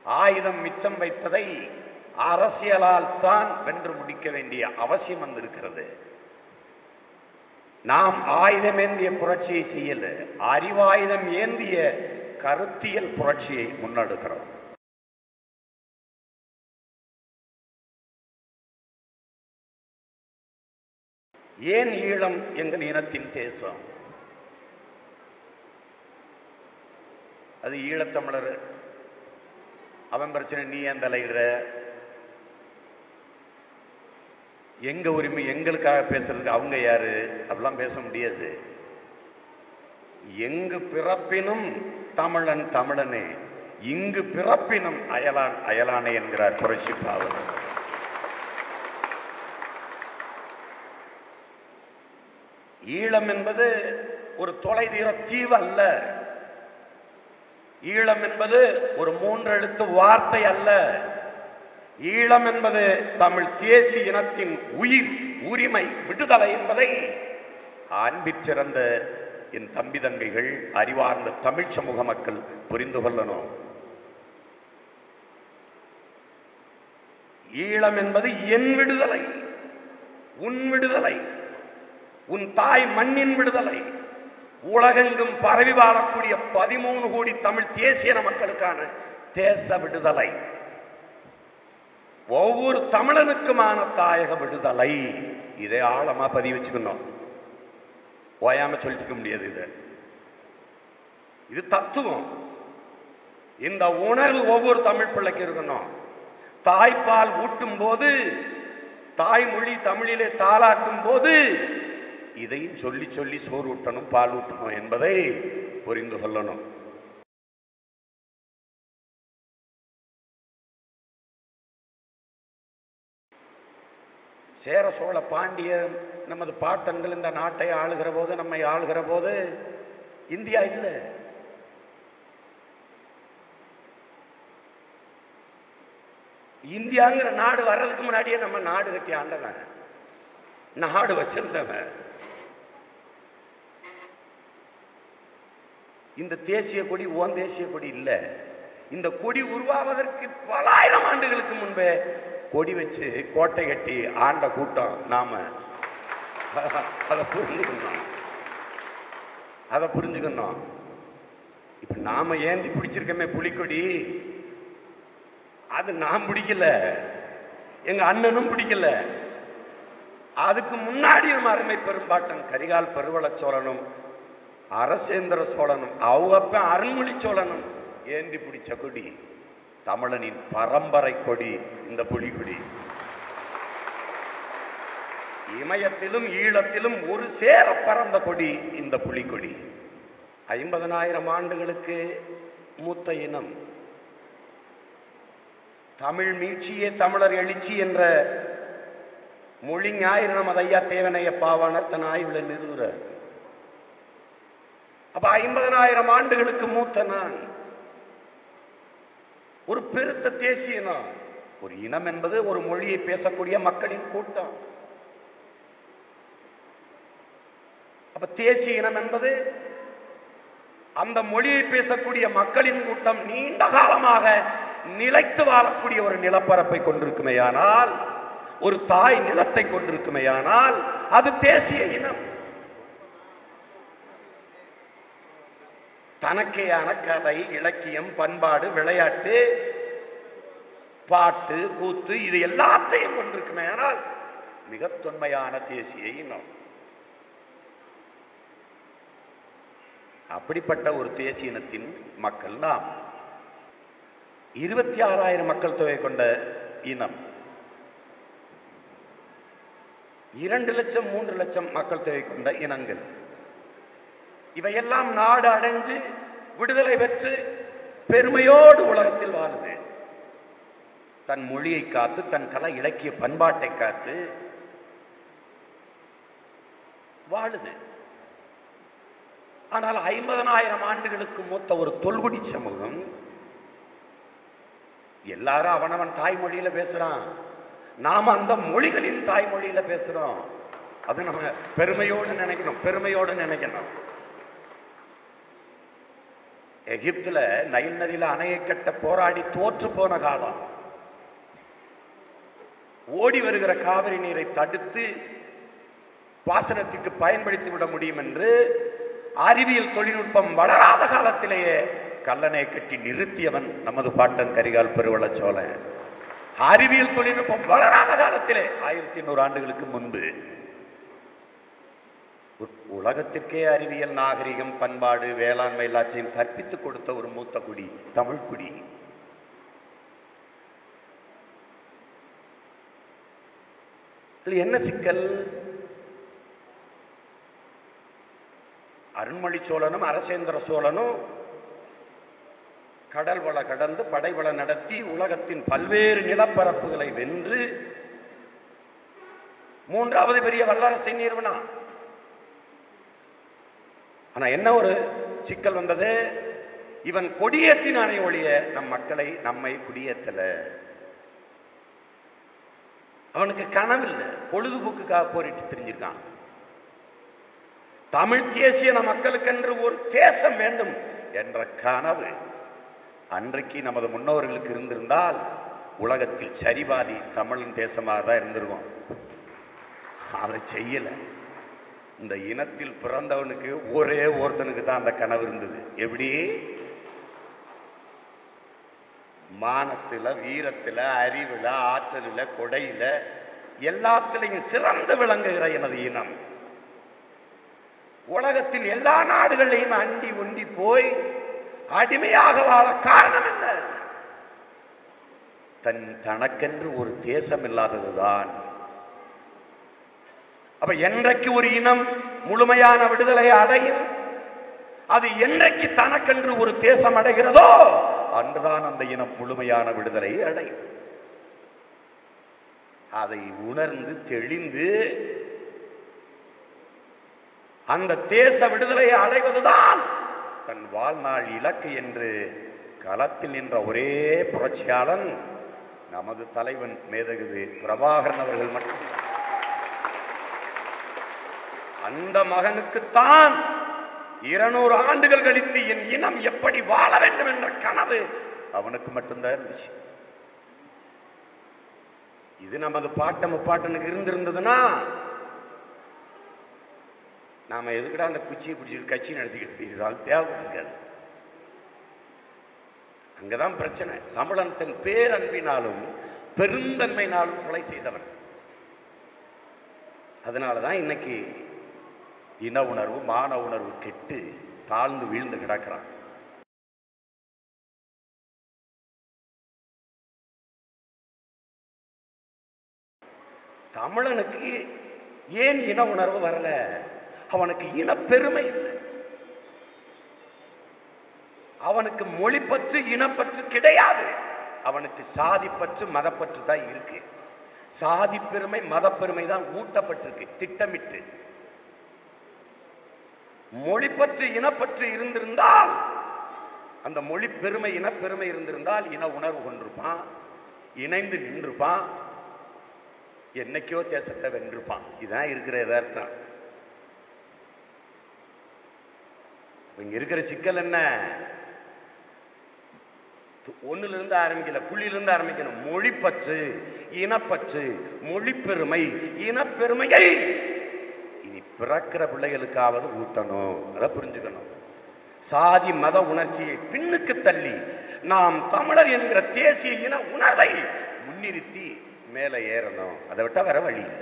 ஆயுதம் மிச்சம் வைத்ததை அரசியலால் தான் வென்று முடிக்க வேண்டிய அவசியம் வந்திருக்கிறது நாம் ஆயுதம் ஏந்திய புரட்சியை செய்யல அறிவாயுதம் ஏந்திய கருத்தியல் புரட்சியை முன்னெடுக்கிறோம் ஏன் ஈழம் எங்கள் இனத்தின் தேசம் அது ஈழத்தமிழர் அவன் பிரச்சனை நீ ஏன் தலையிடுற எங்க உரிமை எங்களுக்காக பேசுறதுக்கு அவங்க யாரு அப்படிலாம் பேச முடியாது எங்கு பிறப்பினும் தமிழன் தமிழனே இங்கு பிறப்பினும் அயலான் அயலானே என்கிறார் புரட்சி பாவலர் ஈழம் என்பது ஒரு தொலைதீர தீவு அல்ல ஈழம் என்பது ஒரு மூன்றெழுத்து வார்த்தை அல்ல ஈழம் என்பது தமிழ் தேசிய இனத்தின் உயிர் உரிமை விடுதலை என்பதை அன்பிற் சிறந்த என் தம்பி தங்கைகள் அறிவார்ந்த தமிழ் சமூக மக்கள் புரிந்து கொள்ளணும் ஈழம் என்பது என் விடுதலை உன் விடுதலை உன் தாய் மண்ணின் விடுதலை உலகெங்கும் பரவி வாழக்கூடிய பதிமூணு கோடி தமிழ் தேசிய மக்களுக்கான தேச விடுதலை ஒவ்வொரு தமிழனுக்குமான தாயக விடுதலை இதை ஆழமா பதிவு வச்சுக்கணும் ஓயாம சொல்லிட்டு இருக்க முடியாது இது இது தத்துவம் இந்த உணர்வு ஒவ்வொரு தமிழ் பிள்ளைக்கு இருக்கணும் தாய்ப்பால் ஊட்டும் போது தாய்மொழி தமிழிலே தாளாட்டும் போது இதையும் சொல்லி சொல்லி சோறு ஊட்டணும் பால் ஊட்டணும் என்பதை புரிந்து கொள்ளணும் சேர சோழ பாண்டிய நமது பாட்டன்கள் இந்த நாட்டை ஆளுகிற போது நம்மை ஆளுகிற போது இந்தியா இல்லை இந்தியாங்கிற நாடு வர்றதுக்கு முன்னாடியே நம்ம நாடு கட்டி ஆண்டவன் நாடு வச்சிருந்தவன் இந்த தேசிய கொடி ஓன் தேசிய கொடி இல்ல இந்த கொடி உருவாவதற்கு பலாயிரம் ஆண்டுகளுக்கு முன்பே கொடி வச்சு கோட்டை கட்டி ஆண்ட கூட்டம் நாம அதை புரிஞ்சுக்கணும் அதை புரிஞ்சுக்கணும் இப்ப நாம ஏந்தி பிடிச்சிருக்கமே புலிக்கொடி அது நான் பிடிக்கல எங்க அண்ணனும் பிடிக்கல அதுக்கு முன்னாடி நம்ம அருமை பெரும்பாட்டன் கரிகால் பெருவள சோழனும் அரசேந்திர சோழனும் அவங்க அருண்மொழி சோழனும் ஏந்தி பிடிச்ச கொடி தமிழனின் பரம்பரை கொடி இந்த புலிகொடி இமயத்திலும் ஈழத்திலும் ஒரு சேர பறந்த கொடி இந்த புலிக்கொடி ஐம்பதனாயிரம் ஆண்டுகளுக்கு மூத்த இனம் தமிழ் மீட்சியே தமிழர் எழுச்சி என்ற மொழி ஞாயிறு நமது ஐயா தேவனைய பாவாணர் தன் ஆய்வுல நிறுவுறார் அப்ப ஐம்பதனாயிரம் ஆண்டுகளுக்கு மூத்த நான் ஒரு பெருத்த தேசிய இனம் ஒரு இனம் என்பது ஒரு மொழியை பேசக்கூடிய மக்களின் கூட்டம் அப்ப தேசிய இனம் என்பது அந்த மொழியை பேசக்கூடிய மக்களின் கூட்டம் நீண்ட காலமாக நிலைத்து வாழக்கூடிய ஒரு நிலப்பரப்பை கொண்டிருக்குமேயானால் ஒரு தாய் நிலத்தை கொண்டிருக்குமேயானால் அது தேசிய இனம் தனக்கேயான கலை இலக்கியம் பண்பாடு விளையாட்டு பாட்டு கூத்து இது எல்லாத்தையும் கொண்டிருக்குமே ஆனால் மிக தொன்மையான தேசிய இனம் அப்படிப்பட்ட ஒரு தேசிய இனத்தின் மக்கள் நாம் இருபத்தி ஆறாயிரம் மக்கள் தொகை கொண்ட இனம் இரண்டு லட்சம் மூன்று லட்சம் மக்கள் தொகை கொண்ட இனங்கள் இவையெல்லாம் நாடு அடைஞ்சு விடுதலை பெற்று பெருமையோடு உலகத்தில் வாழுது தன் மொழியை காத்து தன் கலை இலக்கிய பண்பாட்டை காத்து வாழுது ஆனால் ஐம்பதனாயிரம் ஆண்டுகளுக்கு மூத்த ஒரு தொல்குடி சமூகம் எல்லாரும் அவனவன் தாய்மொழியில பேசுறான் நாம அந்த மொழிகளின் தாய்மொழியில பேசுறோம் அது நம்ம பெருமையோடு நினைக்கணும் பெருமையோடு நினைக்கணும் எகிப்துல நைல் நதியில அணையை கட்ட போராடி தோற்று போன காலம் ஓடி வருகிற காவிரி நீரை தடுத்து பாசனத்திற்கு பயன்படுத்தி விட முடியும் என்று அறிவியல் தொழில்நுட்பம் வளராத காலத்திலேயே கல்லணை கட்டி நிறுத்தியவன் நமது பாட்டன் கரிகால் பெருவள சோழன் அறிவியல் தொழில்நுட்பம் வளராத காலத்திலே ஆயிரத்தி எண்ணூறு ஆண்டுகளுக்கு முன்பு உ- உலகத்திற்கே அறிவியல் நாகரிகம் பண்பாடு வேளாண்மை எல்லாத்தையும் கற்பித்துக் கொடுத்த ஒரு மூத்த குடி தமிழ் குடி இதுல என்ன சிக்கல் அருண்மொழி சோழனும் அரசேந்திர சோழனும் கடல் வள கடந்து படைவள நடத்தி உலகத்தின் பல்வேறு நிலப்பரப்புகளை வென்று மூன்றாவது பெரிய வல்லரசை நிறுவனா ஆனா என்ன ஒரு சிக்கல் வந்தது இவன் கொடியேற்றினானே ஒழிய நம் மக்களை நம்மை குடியேற்றல அவனுக்கு கனவில்லை பொழுதுபோக்குக்காக போரிட்டு தெரிஞ்சிருக்கான் தமிழ் தேசிய நம் மக்களுக்கென்று ஒரு தேசம் வேண்டும் என்ற கனவு அன்றைக்கு நமது முன்னோர்களுக்கு இருந்திருந்தால் உலகத்தில் சரிபாதி தமிழின் தேசமாக தான் இருந்திருக்கும் அதை செய்யல இந்த இனத்தில் பிறந்தவனுக்கு ஒரே ஒருத்தனுக்கு தான் அந்த கனவு இருந்தது எப்படி மானத்துல வீரத்துல அறிவுல ஆற்றலில் கொடையில எல்லாத்திலையும் சிறந்து விளங்குகிற எனது இனம் உலகத்தில் எல்லா நாடுகளையும் அண்டி ஒண்டி போய் அடிமையாக வாழ காரணம் என்ன தன் தனக்கென்று ஒரு தேசம் இல்லாததுதான் அப்ப என்றைக்கு ஒரு இனம் முழுமையான விடுதலை அடையும் அது என்றைக்கு தனக்கென்று ஒரு தேசம் அடைகிறதோ அன்றுதான் அந்த இனம் முழுமையான விடுதலை அடையும் அதை உணர்ந்து தெளிந்து அந்த தேச விடுதலையை அடைவதுதான் தன் வாழ்நாள் இலக்கு என்று களத்தில் நின்ற ஒரே புரட்சியாளன் நமது தலைவன் மேதகுது பிரபாகரன் அவர்கள் மட்டும் அந்த மகனுக்குத்தான் இருநூறு ஆண்டுகள் கழித்து என் இனம் எப்படி வாழ வேண்டும் என்ற கனவு அவனுக்கு மட்டும்தான் இருந்துச்சு இது நமது பாட்ட முப்பாட்டனுக்கு இருந்திருந்ததுன்னா நாம எதுக்குடா அந்த குச்சியை பிடிச்சிட்டு கட்சி நடத்திக்கிட்டு இருக்கிறால் தேவைப்பட்டிருக்காது அங்கதான் பிரச்சனை தமிழன் தன் பேரன்பினாலும் பெருந்தன்மையினாலும் கொலை செய்தவன் அதனாலதான் இன்னைக்கு இன உணர்வு மான உணர்வு கெட்டு தாழ்ந்து வீழ்ந்து கிடக்கிறான் தமிழனுக்கு ஏன் இன உணர்வு வரல அவனுக்கு இனப்பெருமை இல்லை அவனுக்கு மொழிப்பற்று இனப்பற்று கிடையாது அவனுக்கு சாதிப்பற்று மதப்பற்று தான் இருக்கு சாதி பெருமை மதப்பெருமை தான் ஊட்டப்பட்டிருக்கு திட்டமிட்டு மொழிப்பற்று இனப்பற்று இருந்திருந்தால் அந்த மொழி பெருமை இனப்பெருமை இருந்திருந்தால் இன உணர்வு கொண்டிருப்பான் இணைந்து நின்றுப்பான் என்னைக்கோ தேசத்தை வென்றிருப்பான் இதான் இருக்கிற யதார்த்தம் இங்க இருக்கிற சிக்கல் என்ன ஒண்ணுல இருந்து ஆரம்பிக்கல புள்ளியிலிருந்து ஆரம்பிக்கணும் மொழிப்பற்று இனப்பற்று மொழிப்பெருமை இனப்பெருமையை இனி பிறக்கிற பிள்ளைகளுக்காவது ஊட்டணும் அதை புரிஞ்சுக்கணும் சாதி மத உணர்ச்சியை பின்னுக்கு தள்ளி நாம் தமிழர் என்கிற தேசிய இன உணர்வை முன்னிறுத்தி மேலே ஏறணும் அதை விட்டா வேற வழி இல்லை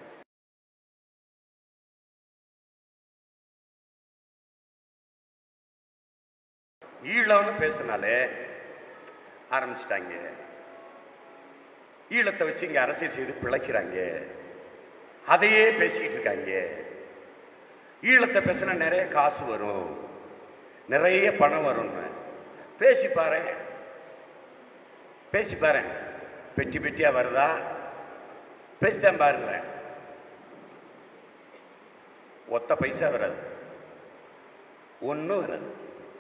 ஈழம்னு பேசினாலே ஆரம்பிச்சிட்டாங்க ஈழத்தை வச்சு இங்க அரசியல் செய்து பிழைக்கிறாங்க அதையே பேசிக்கிட்டு இருக்காங்க ஈழத்தை பேசினா நிறைய காசு வரும் நிறைய பணம் வரும்னு பேசி பாரு பேசி பாரு பெட்டி பெட்டியா வருதா பேசித்தான் பாருங்க ஒத்த பைசா வராது ஒன்றும் வராது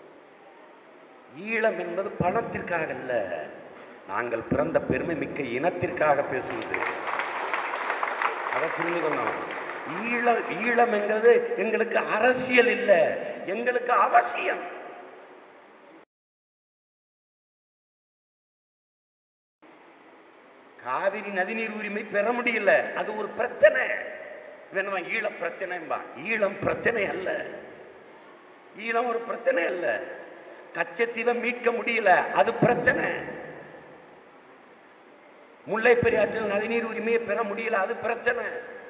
ஈழம் என்பது பணத்திற்காக அல்ல நாங்கள் பிறந்த பெருமை மிக்க இனத்திற்காக பேசுவது அதை புரிஞ்சுக்கணும் ஈழ ஈழம் என்கிறது எங்களுக்கு அரசியல் இல்லை எங்களுக்கு அவசியம் காவிரி நதிநீர் உரிமை பெற முடியல அது ஒரு பிரச்சனை வேணுமா ஈழ பிரச்சனைம்பா ஈழம் பிரச்சனை அல்ல ஈழம் ஒரு பிரச்சனை அல்ல கச்சத்தீவை மீட்க முடியல அது பிரச்சனை முல்லை பெரியாற்றில் நதிநீர் உரிமையை பெற முடியல அது பிரச்சனை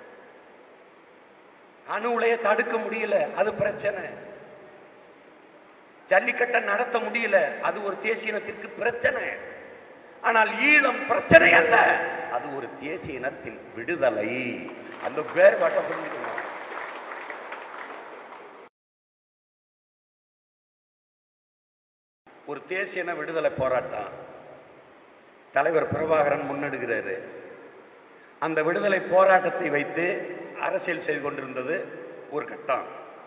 அணு உலையை தடுக்க முடியல அது பிரச்சனை ஜல்லிக்கட்டை நடத்த முடியல அது ஒரு தேசிய இனத்திற்கு பிரச்சனை ஆனால் ஈழம் பிரச்சனை அல்ல அது ஒரு தேசிய இனத்தின் விடுதலை அந்த வேறுபாட்டை புரிஞ்சுக்கணும் ஒரு தேசிய இன விடுதலை போராட்டம் தலைவர் பிரபாகரன் முன்னெடுக்கிறாரு அந்த விடுதலை போராட்டத்தை வைத்து அரசியல் செய்து கொண்டிருந்தது ஒரு கட்டம்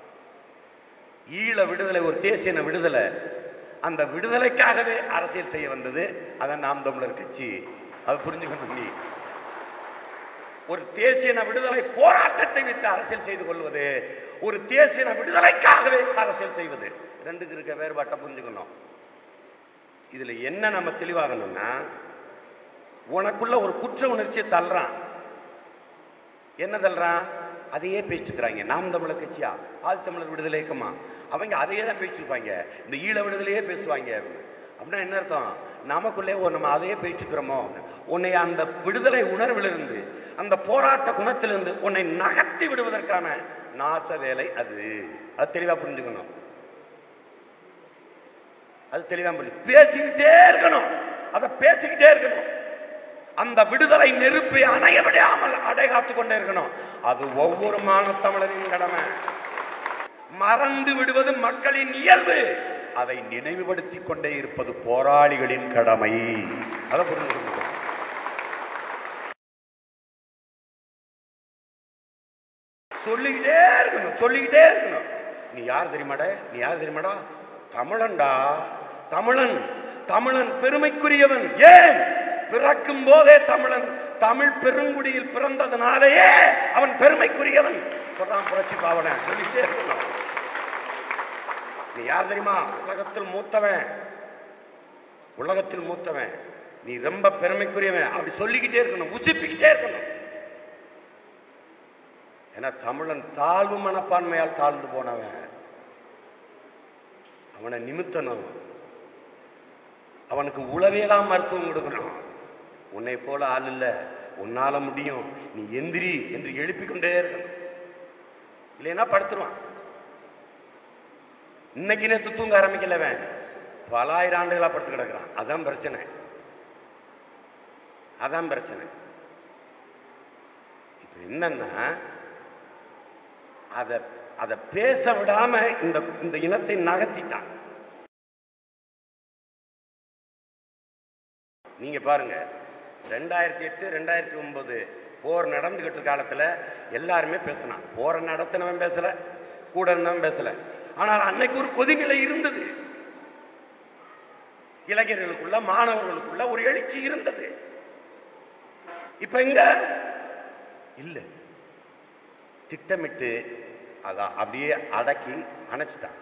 ஈழ விடுதலை ஒரு தேசிய இன விடுதலை அந்த விடுதலைக்காகவே அரசியல் செய்ய வந்தது அதான் நாம் தமிழர் கட்சி அது புரிஞ்சுக்கணும் நீ ஒரு தேசிய இன விடுதலை போராட்டத்தை வைத்து அரசியல் செய்து கொள்வது ஒரு தேசிய இன விடுதலைக்காகவே அரசியல் செய்வது ரெண்டுக்கு இருக்க வேறுபாட்டை புரிஞ்சுக்கணும் இதுல என்ன நம்ம தெளிவாகணும்னா உனக்குள்ள ஒரு குற்ற உணர்ச்சியை தள்ளுறான் என்ன தள்ளுறான் அதையே பேசிட்டுக்கிறாங்க நாம் தமிழர் கட்சியா ஆள் தமிழர் விடுதலை இயக்கமா அவங்க அதையே தான் பேசிட்டுருப்பாங்க இந்த ஈழ விடுதலையே பேசுவாங்க அப்படின்னா என்ன அர்த்தம் நமக்குள்ளே ஒரு நம்ம அதையே பேசிட்டுக்கிறோமோ உன்னை அந்த விடுதலை உணர்விலிருந்து அந்த போராட்ட குணத்திலிருந்து உன்னை நகர்த்தி விடுவதற்கான நாச வேலை அது அது தெளிவா புரிஞ்சுக்கணும் அது தெளிவா புரிஞ்சு பேசிக்கிட்டே இருக்கணும் அதை பேசிக்கிட்டே இருக்கணும் அந்த விடுதலை நெருப்பை அணைய விடாமல் அடைகாத்து கொண்டே இருக்கணும் அது ஒவ்வொரு மானத்தமிழரின் கடமை மறந்து விடுவது மக்களின் இயல்பு அதை நினைவுபடுத்திக் கொண்டே இருப்பது போராளிகளின் கடமை அதை புரிஞ்சுக்கணும் சொல்லிக்கிட்டே இருக்கணும் சொல்லிக்கிட்டே இருக்கணும் நீ யார் தெரியுமாடா நீ யார் தெரியுமாடா தமிழன்டா தமிழன் தமிழன் பெருமைக்குரியவன் ஏன் பிறக்கும் போதே தமிழன் தமிழ் பெருங்குடியில் பிறந்ததுனாலேயே அவன் பெருமைக்குரியவன் சொல்றான் புரட்சி பாவன சொல்லிட்டே இருக்கணும் நீ யார் தெரியுமா உலகத்தில் மூத்தவன் உலகத்தில் மூத்தவன் நீ ரொம்ப பெருமைக்குரியவன் அப்படி சொல்லிக்கிட்டே இருக்கணும் உசிப்பிக்கிட்டே இருக்கணும் ஏன்னா தமிழன் தாழ்வு மனப்பான்மையால் தாழ்ந்து போனவன் அவனை நிமித்தணும் அவனுக்கு உளவியலாம் மருத்துவம் கொடுக்கணும் உன்னை போல ஆள் இல்ல உன்னால முடியும் நீ எந்திரி என்று எழுப்பிக் கொண்டே இருக்கணும் இல்லைன்னா படுத்துருவான் இன்னைக்கு நேற்று தூங்க ஆரம்பிக்கலவன் பல ஆயிரம் ஆண்டுகளா படுத்து கிடக்குறான் அதான் பிரச்சனை அதான் பிரச்சனை இப்ப என்னன்னா அதை அதை பேச விடாம இந்த இந்த இனத்தை நகர்த்திட்டான் நீங்க பாருங்க ரெண்டாயிரத்தி எட்டு ரெண்டாயிரத்தி ஒன்பது போர் நடந்துகிட்டு இருக்க காலத்துல எல்லாருமே பேசினான் போரை நடத்தினவன் பேசல கூட இருந்தவன் பேசல ஆனால் அன்னைக்கு ஒரு கொதிநிலை இருந்தது இளைஞர்களுக்குள்ள மாணவர்களுக்குள்ள ஒரு எழுச்சி இருந்தது இப்ப எங்க இல்ல திட்டமிட்டு அதான் அப்படியே அடக்கி அணைச்சிட்டான்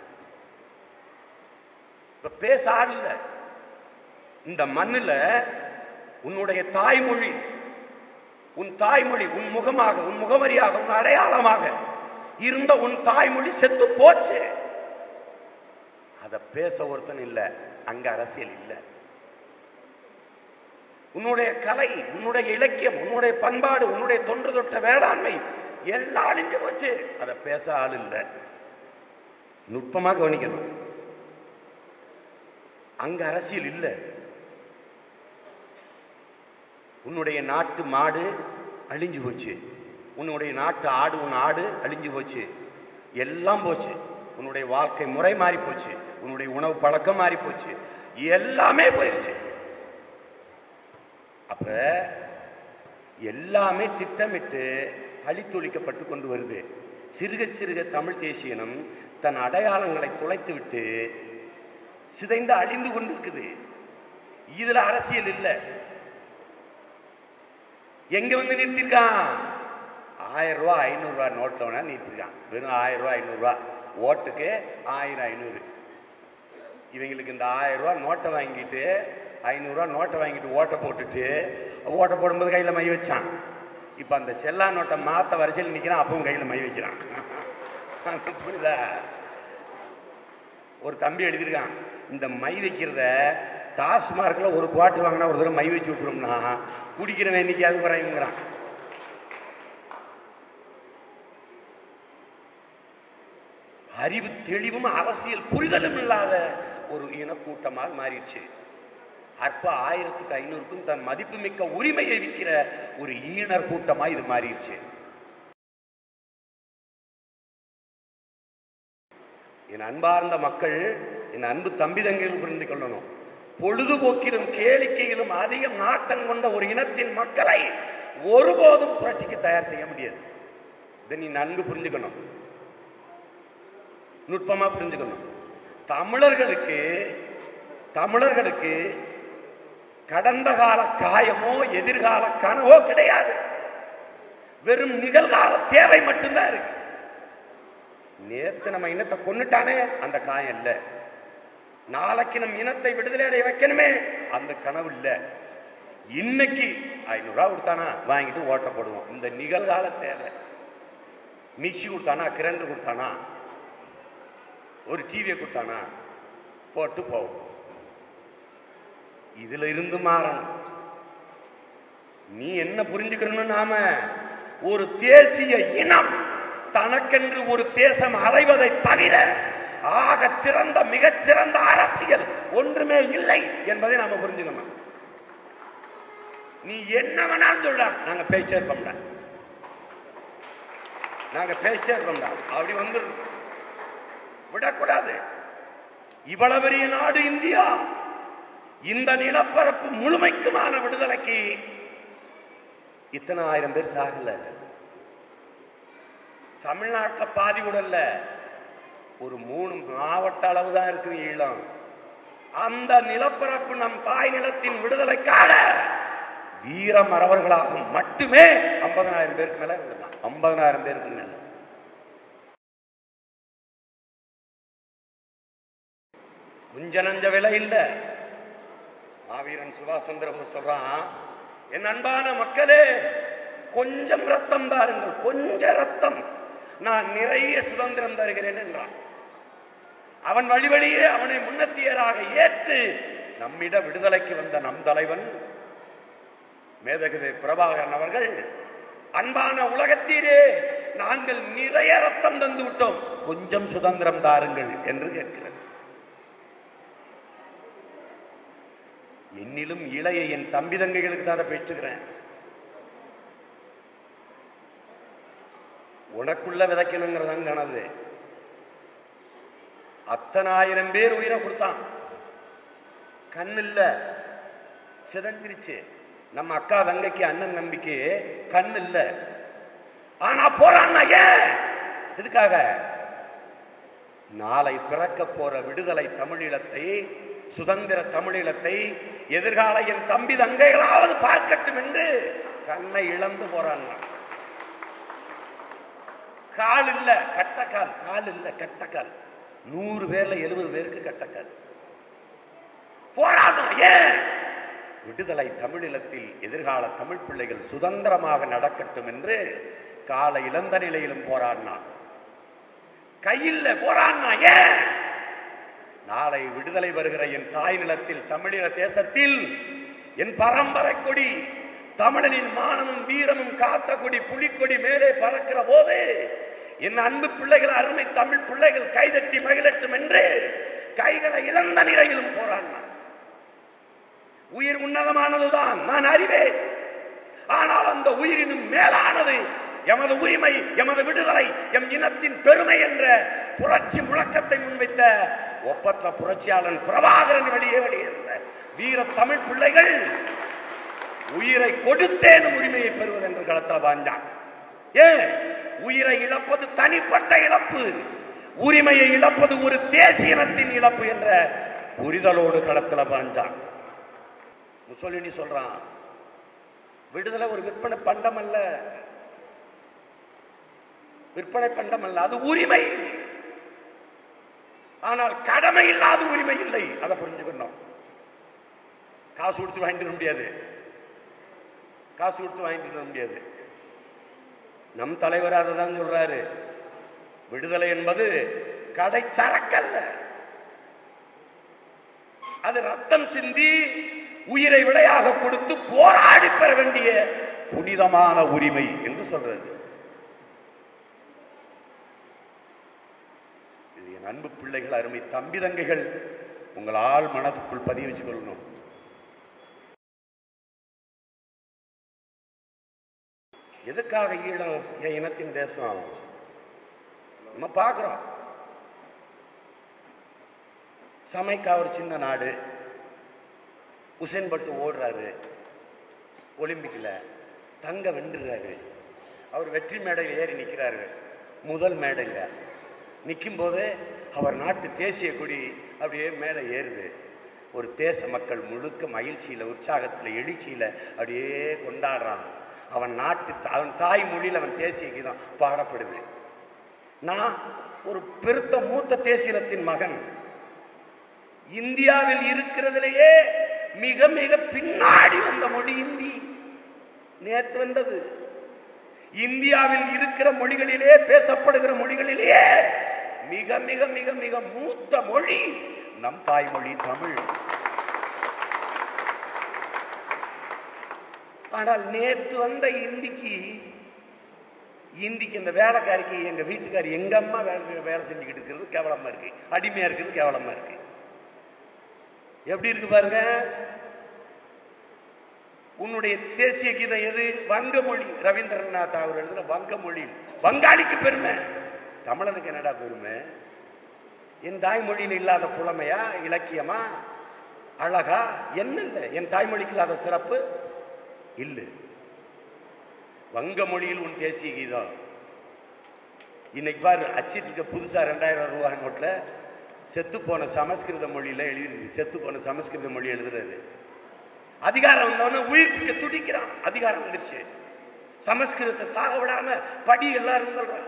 இப்ப பேச ஆள் இல்ல இந்த மண்ணுல உன்னுடைய தாய்மொழி உன் தாய்மொழி உன் முகமாக உன் முகவரியாக உன் அடையாளமாக இருந்த உன் தாய்மொழி செத்து போச்சு அத பேச ஒருத்தன் இல்ல அங்க அரசியல் இல்ல உன்னுடைய கலை உன்னுடைய இலக்கியம் உன்னுடைய பண்பாடு உன்னுடைய தொன்று தொட்ட வேளாண்மை எல்லாம் அழிஞ்சு போச்சு அத பேச ஆள் இல்ல நுட்பமாக கவனிக்கணும் அங்க அரசியல் இல்லை உன்னுடைய நாட்டு மாடு அழிஞ்சு போச்சு உன்னுடைய நாட்டு ஆடு உன் ஆடு அழிஞ்சு போச்சு எல்லாம் போச்சு உன்னுடைய வாழ்க்கை முறை மாறி போச்சு உன்னுடைய உணவு பழக்கம் மாறி போச்சு எல்லாமே போயிடுச்சு அப்ப எல்லாமே திட்டமிட்டு அழித்தொழிக்கப்பட்டு கொண்டு வருது சிறுக சிறுக தமிழ் தேசியனம் தன் அடையாளங்களை தொலைத்து விட்டு சிதைந்து அழிந்து கொண்டிருக்குது இதுல அரசியல் இல்லை எங்க வந்து நிறுத்திருக்கான் ஆயிரம் ரூபாய் ஐநூறு ரூபாய் நோட்டில் வேணா நிறுத்திருக்கான் வெறும் ஆயிரம் ரூபாய் ஐநூறு ரூபாய் ஓட்டுக்கு ஆயிரம் ஐநூறு இவங்களுக்கு இந்த ஆயிரம் ரூபாய் நோட்டை வாங்கிட்டு ஐநூறுரூவா நோட்டை வாங்கிட்டு ஓட்டை போட்டுட்டு ஓட்டை போடும்போது கையில் மை வச்சான் இப்போ அந்த செல்லா நோட்டை மாற்ற வரிசையில் நிற்கிறான் அப்பவும் கையில் மை வைக்கிறான் புரியுதா ஒரு தம்பி எழுதியிருக்கான் இந்த மை வைக்கிறத டாஸ்மார்க்கில் ஒரு குவாட்டு வாங்கினா ஒரு தடவை மை வச்சு விட்டுரும்னா குடிக்கிறவன் இன்னைக்கு அது குறையுங்கிறான் அறிவு தெளிவும் அரசியல் புரிதலும் இல்லாத ஒரு இனக்கூட்டமாக மாறிடுச்சு அற்ப ஆயிரத்துக்கு ஐநூறுக்கும் தன் மதிப்புமிக்க உரிமையை விற்கிற ஒரு ஈனர் கூட்டமா இது மாறிடுச்சு என் அன்பார்ந்த மக்கள் என் அன்பு தம்பி தங்கைகள் புரிந்து கொள்ளணும் பொழுதுபோக்கிலும் கேளிக்கையிலும் அதிகம் நாட்டம் கொண்ட ஒரு இனத்தின் மக்களை ஒருபோதும் புரட்சிக்கு தயார் செய்ய முடியாது இதை நீ நன்கு புரிஞ்சுக்கணும் நுட்பமா புரிஞ்சுக்கணும் தமிழர்களுக்கு தமிழர்களுக்கு கடந்த கால காயமோ எதிர்கால கனவோ கிடையாது வெறும் நிகழ்கால தேவை மட்டும்தான் இருக்கு நேத்து நம்ம இனத்தை கொன்னுட்டானே அந்த காயம் இல்ல நாளைக்கு நம் இனத்தை விடுதலை அடைய வைக்கணுமே அந்த கனவு இல்ல இன்னைக்கு ஐநூறு ரூபா கொடுத்தானா வாங்கிட்டு ஓட்ட போடுவோம் இந்த நிகழ்கால தேவை மிக்சி கொடுத்தானா கிரைண்டர் கொடுத்தானா ஒரு டிவியை கொடுத்தானா போட்டு போவோம் இதுல இருந்து மாறணும் நீ என்ன புரிஞ்சுக்கணும் நாம ஒரு தேசிய இனம் தனக்கென்று ஒரு தேசம் அடைவதை தவிர ஆக சிறந்த மிகச் சிறந்த அரசியல் ஒன்றுமே இல்லை என்பதை நாம புரிஞ்சுக்கணும் நீ என்ன வேணாலும் சொல்ற நாங்க பேச்சே இருப்போம்டா நாங்க பேச்சே இருப்போம்டா அப்படி வந்து விடக்கூடாது இவ்வளவு பெரிய நாடு இந்தியா இந்த நிலப்பரப்பு முழுமைக்குமான விடுதலைக்கு இத்தனை ஆயிரம் பேர் சாகல தமிழ்நாட்டில் பாதி கூட இல்ல ஒரு மூணு மாவட்ட அளவு தான் இருக்குது ஈழம் அந்த நிலப்பரப்பு நம் தாய் நிலத்தின் விடுதலைக்காக வீர மறவர்களாக மட்டுமே ஐம்பதனாயிரம் பேருக்கு மேல இருந்திருக்கலாம் ஐம்பதனாயிரம் பேருக்கு மேல கொஞ்ச நஞ்ச விலை இல்ல மாவீரன் சுபாஷ் சந்திர போஸ் சொல்றான் என் அன்பான மக்களே கொஞ்சம் ரத்தம் தாருங்கள் கொஞ்ச ரத்தம் நான் நிறைய சுதந்திரம் தருகிறேன் என்றான் அவன் வழி வழியே அவனை முன்னத்தியராக ஏற்று நம்மிட விடுதலைக்கு வந்த நம் தலைவன் மேதகவி பிரபாகரன் அவர்கள் அன்பான உலகத்தீரே நாங்கள் நிறைய ரத்தம் தந்து விட்டோம் கொஞ்சம் சுதந்திரம் தாருங்கள் என்று கேட்கிறது என்னிலும் இளைய என் தம்பி தங்கைகளுக்கு தான் அதை பேச்சுக்கிறேன் உனக்குள்ள விதைக்கணுங்கிறதான் கனவு அத்தனை ஆயிரம் பேர் உயிரை கொடுத்தான் கண் இல்ல சிதஞ்சிருச்சு நம்ம அக்கா தங்கைக்கு அண்ணன் நம்பிக்கை கண் இல்ல ஆனா போறான்னா ஏன் இதுக்காக நாளை பிறக்க போற விடுதலை தமிழீழத்தை சுதந்திர தமிழீழத்தை எதிர்கால என் தம்பி தங்கைகளாவது பார்க்கட்டும் என்று கண்ணை இழந்து போறாங்க கால் இல்ல கட்டக்கால் கால் இல்ல கட்டக்கால் நூறு பேர்ல எழுபது பேருக்கு கட்டக்கால் போராட்டம் ஏன் விடுதலை தமிழிலத்தில் எதிர்கால தமிழ் பிள்ளைகள் சுதந்திரமாக நடக்கட்டும் என்று கால இழந்த நிலையிலும் போராடினான் கையில் போராடினா ஏன் நாளை விடுதலை வருகிற என் தாய் நிலத்தில் தமிழீழ தேசத்தில் என் பரம்பரை கொடி தமிழனின் மானமும் வீரமும் காத்த கொடி புலிக்கொடி மேலே பறக்கிற போது என் அன்பு பிள்ளைகள் அருமை தமிழ் பிள்ளைகள் கைதட்டி மகிழட்டும் என்று கைகளை இழந்த நிலையிலும் போராடினான் உயிர் உன்னதமானதுதான் நான் அறிவேன் ஆனால் அந்த உயிரினும் மேலானது எமது உரிமை எமது விடுதலை எம் இனத்தின் பெருமை என்ற புரட்சி முழக்கத்தை முன்வைத்த ஒப்பற்ற புரட்சியாளன் பிரபாகரன் வெளியே வெளியிருந்த வீர தமிழ் பிள்ளைகள் உயிரை கொடுத்தேனும் உரிமையை பெறுவது என்று களத்தில் பாஞ்சான் ஏன் உயிரை இழப்பது தனிப்பட்ட இழப்பு உரிமையை இழப்பது ஒரு தேசிய இனத்தின் இழப்பு என்ற புரிதலோடு களத்தில் பாஞ்சான் முசோலினி சொல்றான் விடுதலை ஒரு விற்பனை பண்டம் அல்ல விற்பனை பண்டம் அல்ல அது உரிமை ஆனால் கடமை இல்லாத உரிமை இல்லை அதை புரிஞ்சுக்கணும் காசு கொடுத்து வாங்கிட்டு வர முடியாது காசு கொடுத்து வாங்கிட்டு வர முடியாது நம் தலைவர் அதை தான் சொல்றாரு விடுதலை என்பது கடை சரக்கல்ல அது ரத்தம் சிந்தி உயிரை விடையாக கொடுத்து போராடி பெற வேண்டிய புனிதமான உரிமை என்று சொல்றது இது என் அன்பு பிள்ளைகள் அருமை தம்பி தங்கைகள் உங்கள் ஆள் மனதுக்குள் பதிவு வச்சு கொள்ளணும் எதுக்காக ஈழம் என் இனத்தின் தேசம் நம்ம பார்க்கிறோம் சமைக்கா ஒரு சின்ன நாடு உசேன் பட்டு ஓடுறாரு ஒலிம்பிக்கில் தங்க வென்றுறாரு அவர் வெற்றி மேடையில் ஏறி நிற்கிறாரு முதல் மேடையில் நிற்கும் போது அவர் நாட்டு தேசிய கொடி அப்படியே மேலே ஏறுது ஒரு தேச மக்கள் முழுக்க மகிழ்ச்சியில் உற்சாகத்தில் எழுச்சியில் அப்படியே கொண்டாடுறான் அவன் நாட்டு அவன் தாய் மொழியில் அவன் தேசிய கீதம் பாடப்படுது நான் ஒரு பெருத்த மூத்த தேசியத்தின் மகன் இந்தியாவில் இருக்கிறதுலேயே மிக மிக பின்னாடி வந்த மொழி இந்தி நேற்று வந்தது இந்தியாவில் இருக்கிற மொழிகளிலே பேசப்படுகிற மொழிகளிலேயே மிக மிக மிக மிக மூத்த மொழி நம் தாய்மொழி தமிழ் ஆனால் நேற்று வந்த இந்திக்கு இந்திக்கு இந்த வேலைக்காரிக்கு எங்க வீட்டுக்காரி எங்க அம்மா வேலை வேலை செஞ்சுக்கிட்டு இருக்கிறது கேவலமா இருக்கு அடிமையா இருக்கிறது கேவலமா இருக்கு எப்படி இருக்கு பாருங்க உன்னுடைய தேசிய கீதம் எது வங்கமொழி ரவீந்திரநாத் அவர் எழுதுன வங்கமொழி வங்காளிக்கு பெருமை தமிழனுக்கு என்னடா பெருமை என் தாய்மொழியில் இல்லாத புலமையா இலக்கியமா அழகா என்ன இல்லை என் தாய்மொழிக்கு இல்லாத சிறப்பு இல்லை வங்க மொழியில் உன் தேசிய கீதம் இன்னைக்கு பாரு அச்சிட்டு புதுசா ரெண்டாயிரம் ரூபாய் நோட்டில் செத்து போன சமஸ்கிருத மொழியில எழுதிருக்கு செத்து போன சமஸ்கிருத மொழி எழுதுறது அதிகாரம் வந்தவன உயிர்ப்பிக்க துடிக்கிறான் அதிகாரம் வந்துருச்சு சமஸ்கிருதத்தை சாக விடாம படி எல்லாரும் சொல்றான்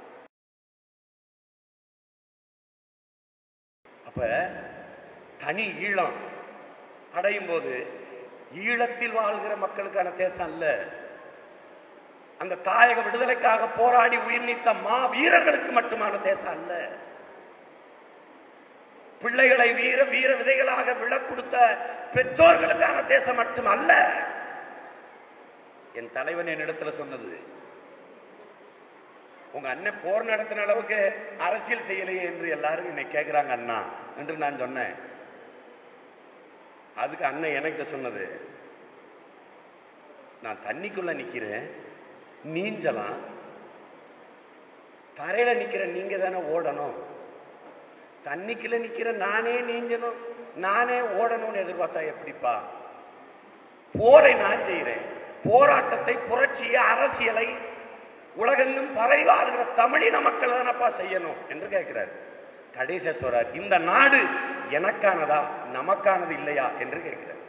அப்ப தனி ஈழம் அடையும் போது ஈழத்தில் வாழ்கிற மக்களுக்கான தேசம் அல்ல அந்த தாயக விடுதலைக்காக போராடி உயிர் நீத்த மா வீரர்களுக்கு மட்டுமான தேசம் அல்ல பிள்ளைகளை வீர வீர விதைகளாக விழ கொடுத்த பெற்றோர்களுக்கான தேசம் மட்டும் அல்ல என் தலைவன் என்னிடத்துல சொன்னது உங்க அண்ணன் போர் நடத்தின அளவுக்கு அரசியல் செய்யலையே என்று எல்லாரும் என்னை கேட்கிறாங்க அண்ணா என்று நான் சொன்னேன் அதுக்கு அண்ணன் எனக்கு சொன்னது நான் தண்ணிக்குள்ள நிக்கிறேன் நீஞ்சலாம் தரையில நிக்கிற நீங்க தானே ஓடணும் தண்ணிக்குள்ள நிக்கிற நானே நீஞ்சணும் நானே ஓடணும்னு எதிர்பார்த்தா எப்படிப்பா போரை நான் செய்கிறேன் போராட்டத்தை புரட்சிய அரசியலை உலகெங்கும் பறைவாடுகிற தமிழின மக்கள் தானப்பா செய்யணும் என்று கேட்கிறார் கடைசி சொல்றார் இந்த நாடு எனக்கானதா நமக்கானது இல்லையா என்று கேட்கிறார்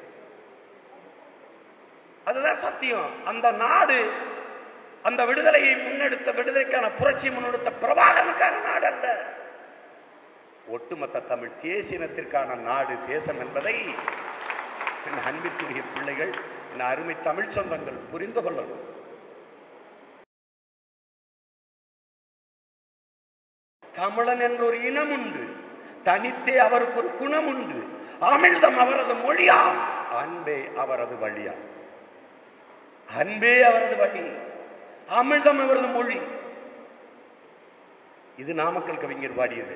அதுதான் சத்தியம் அந்த நாடு அந்த விடுதலையை முன்னெடுத்த விடுதலைக்கான புரட்சி முன்னெடுத்த பிரபாகரனுக்கான நாடு அல்ல ஒட்டுமொத்த தமிழ் தேசியனத்திற்கான நாடு தேசம் என்பதை என் அன்பிற்குரிய பிள்ளைகள் என் அருமை தமிழ் சொந்தங்கள் புரிந்து கொள்ளணும் தமிழன் என்ற ஒரு இனம் உண்டு தனித்தே அவருக்கு ஒரு குணம் உண்டு அமிழ்தம் அவரது மொழியா அன்பே அவரது வழியா அன்பே அவரது வழி அமிழ்தம் அவரது மொழி இது நாமக்கல் கவிஞர் பாடியது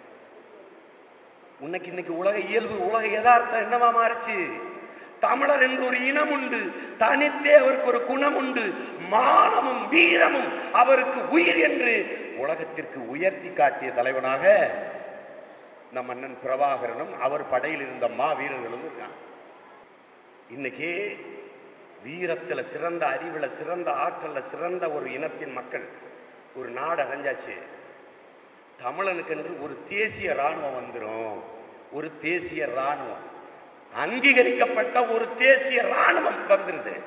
உனக்கு இன்னைக்கு உலக இயல்பு உலக யதார்த்தம் என்னவா மாறுச்சு தமிழர் என்று ஒரு இனம் உண்டு தனித்தே அவருக்கு ஒரு குணம் உண்டு மானமும் வீரமும் அவருக்கு உயிர் என்று உலகத்திற்கு உயர்த்தி காட்டிய தலைவனாக நம் அண்ணன் பிரபாகரனும் அவர் படையில் இருந்த மா வீரர்களும் இருக்காங்க இன்னைக்கு வீரத்துல சிறந்த அறிவுல சிறந்த ஆற்றல்ல சிறந்த ஒரு இனத்தின் மக்கள் ஒரு நாடு அடைஞ்சாச்சு தமிழனுக்கென்று ஒரு தேசிய ராணுவம் வந்துடும் ஒரு தேசிய ராணுவம் அங்கீகரிக்கப்பட்ட ஒரு தேசிய ராணுவம் வந்துருது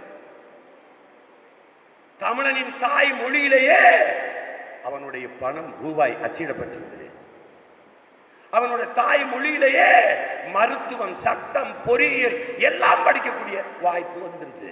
தமிழனின் தாய் மொழியிலேயே அவனுடைய பணம் ரூபாய் அச்சிடப்பட்டிருந்தது அவனுடைய தாய் மொழியிலேயே மருத்துவம் சட்டம் பொறியியல் எல்லாம் படிக்கக்கூடிய வாய்ப்பு வந்துருது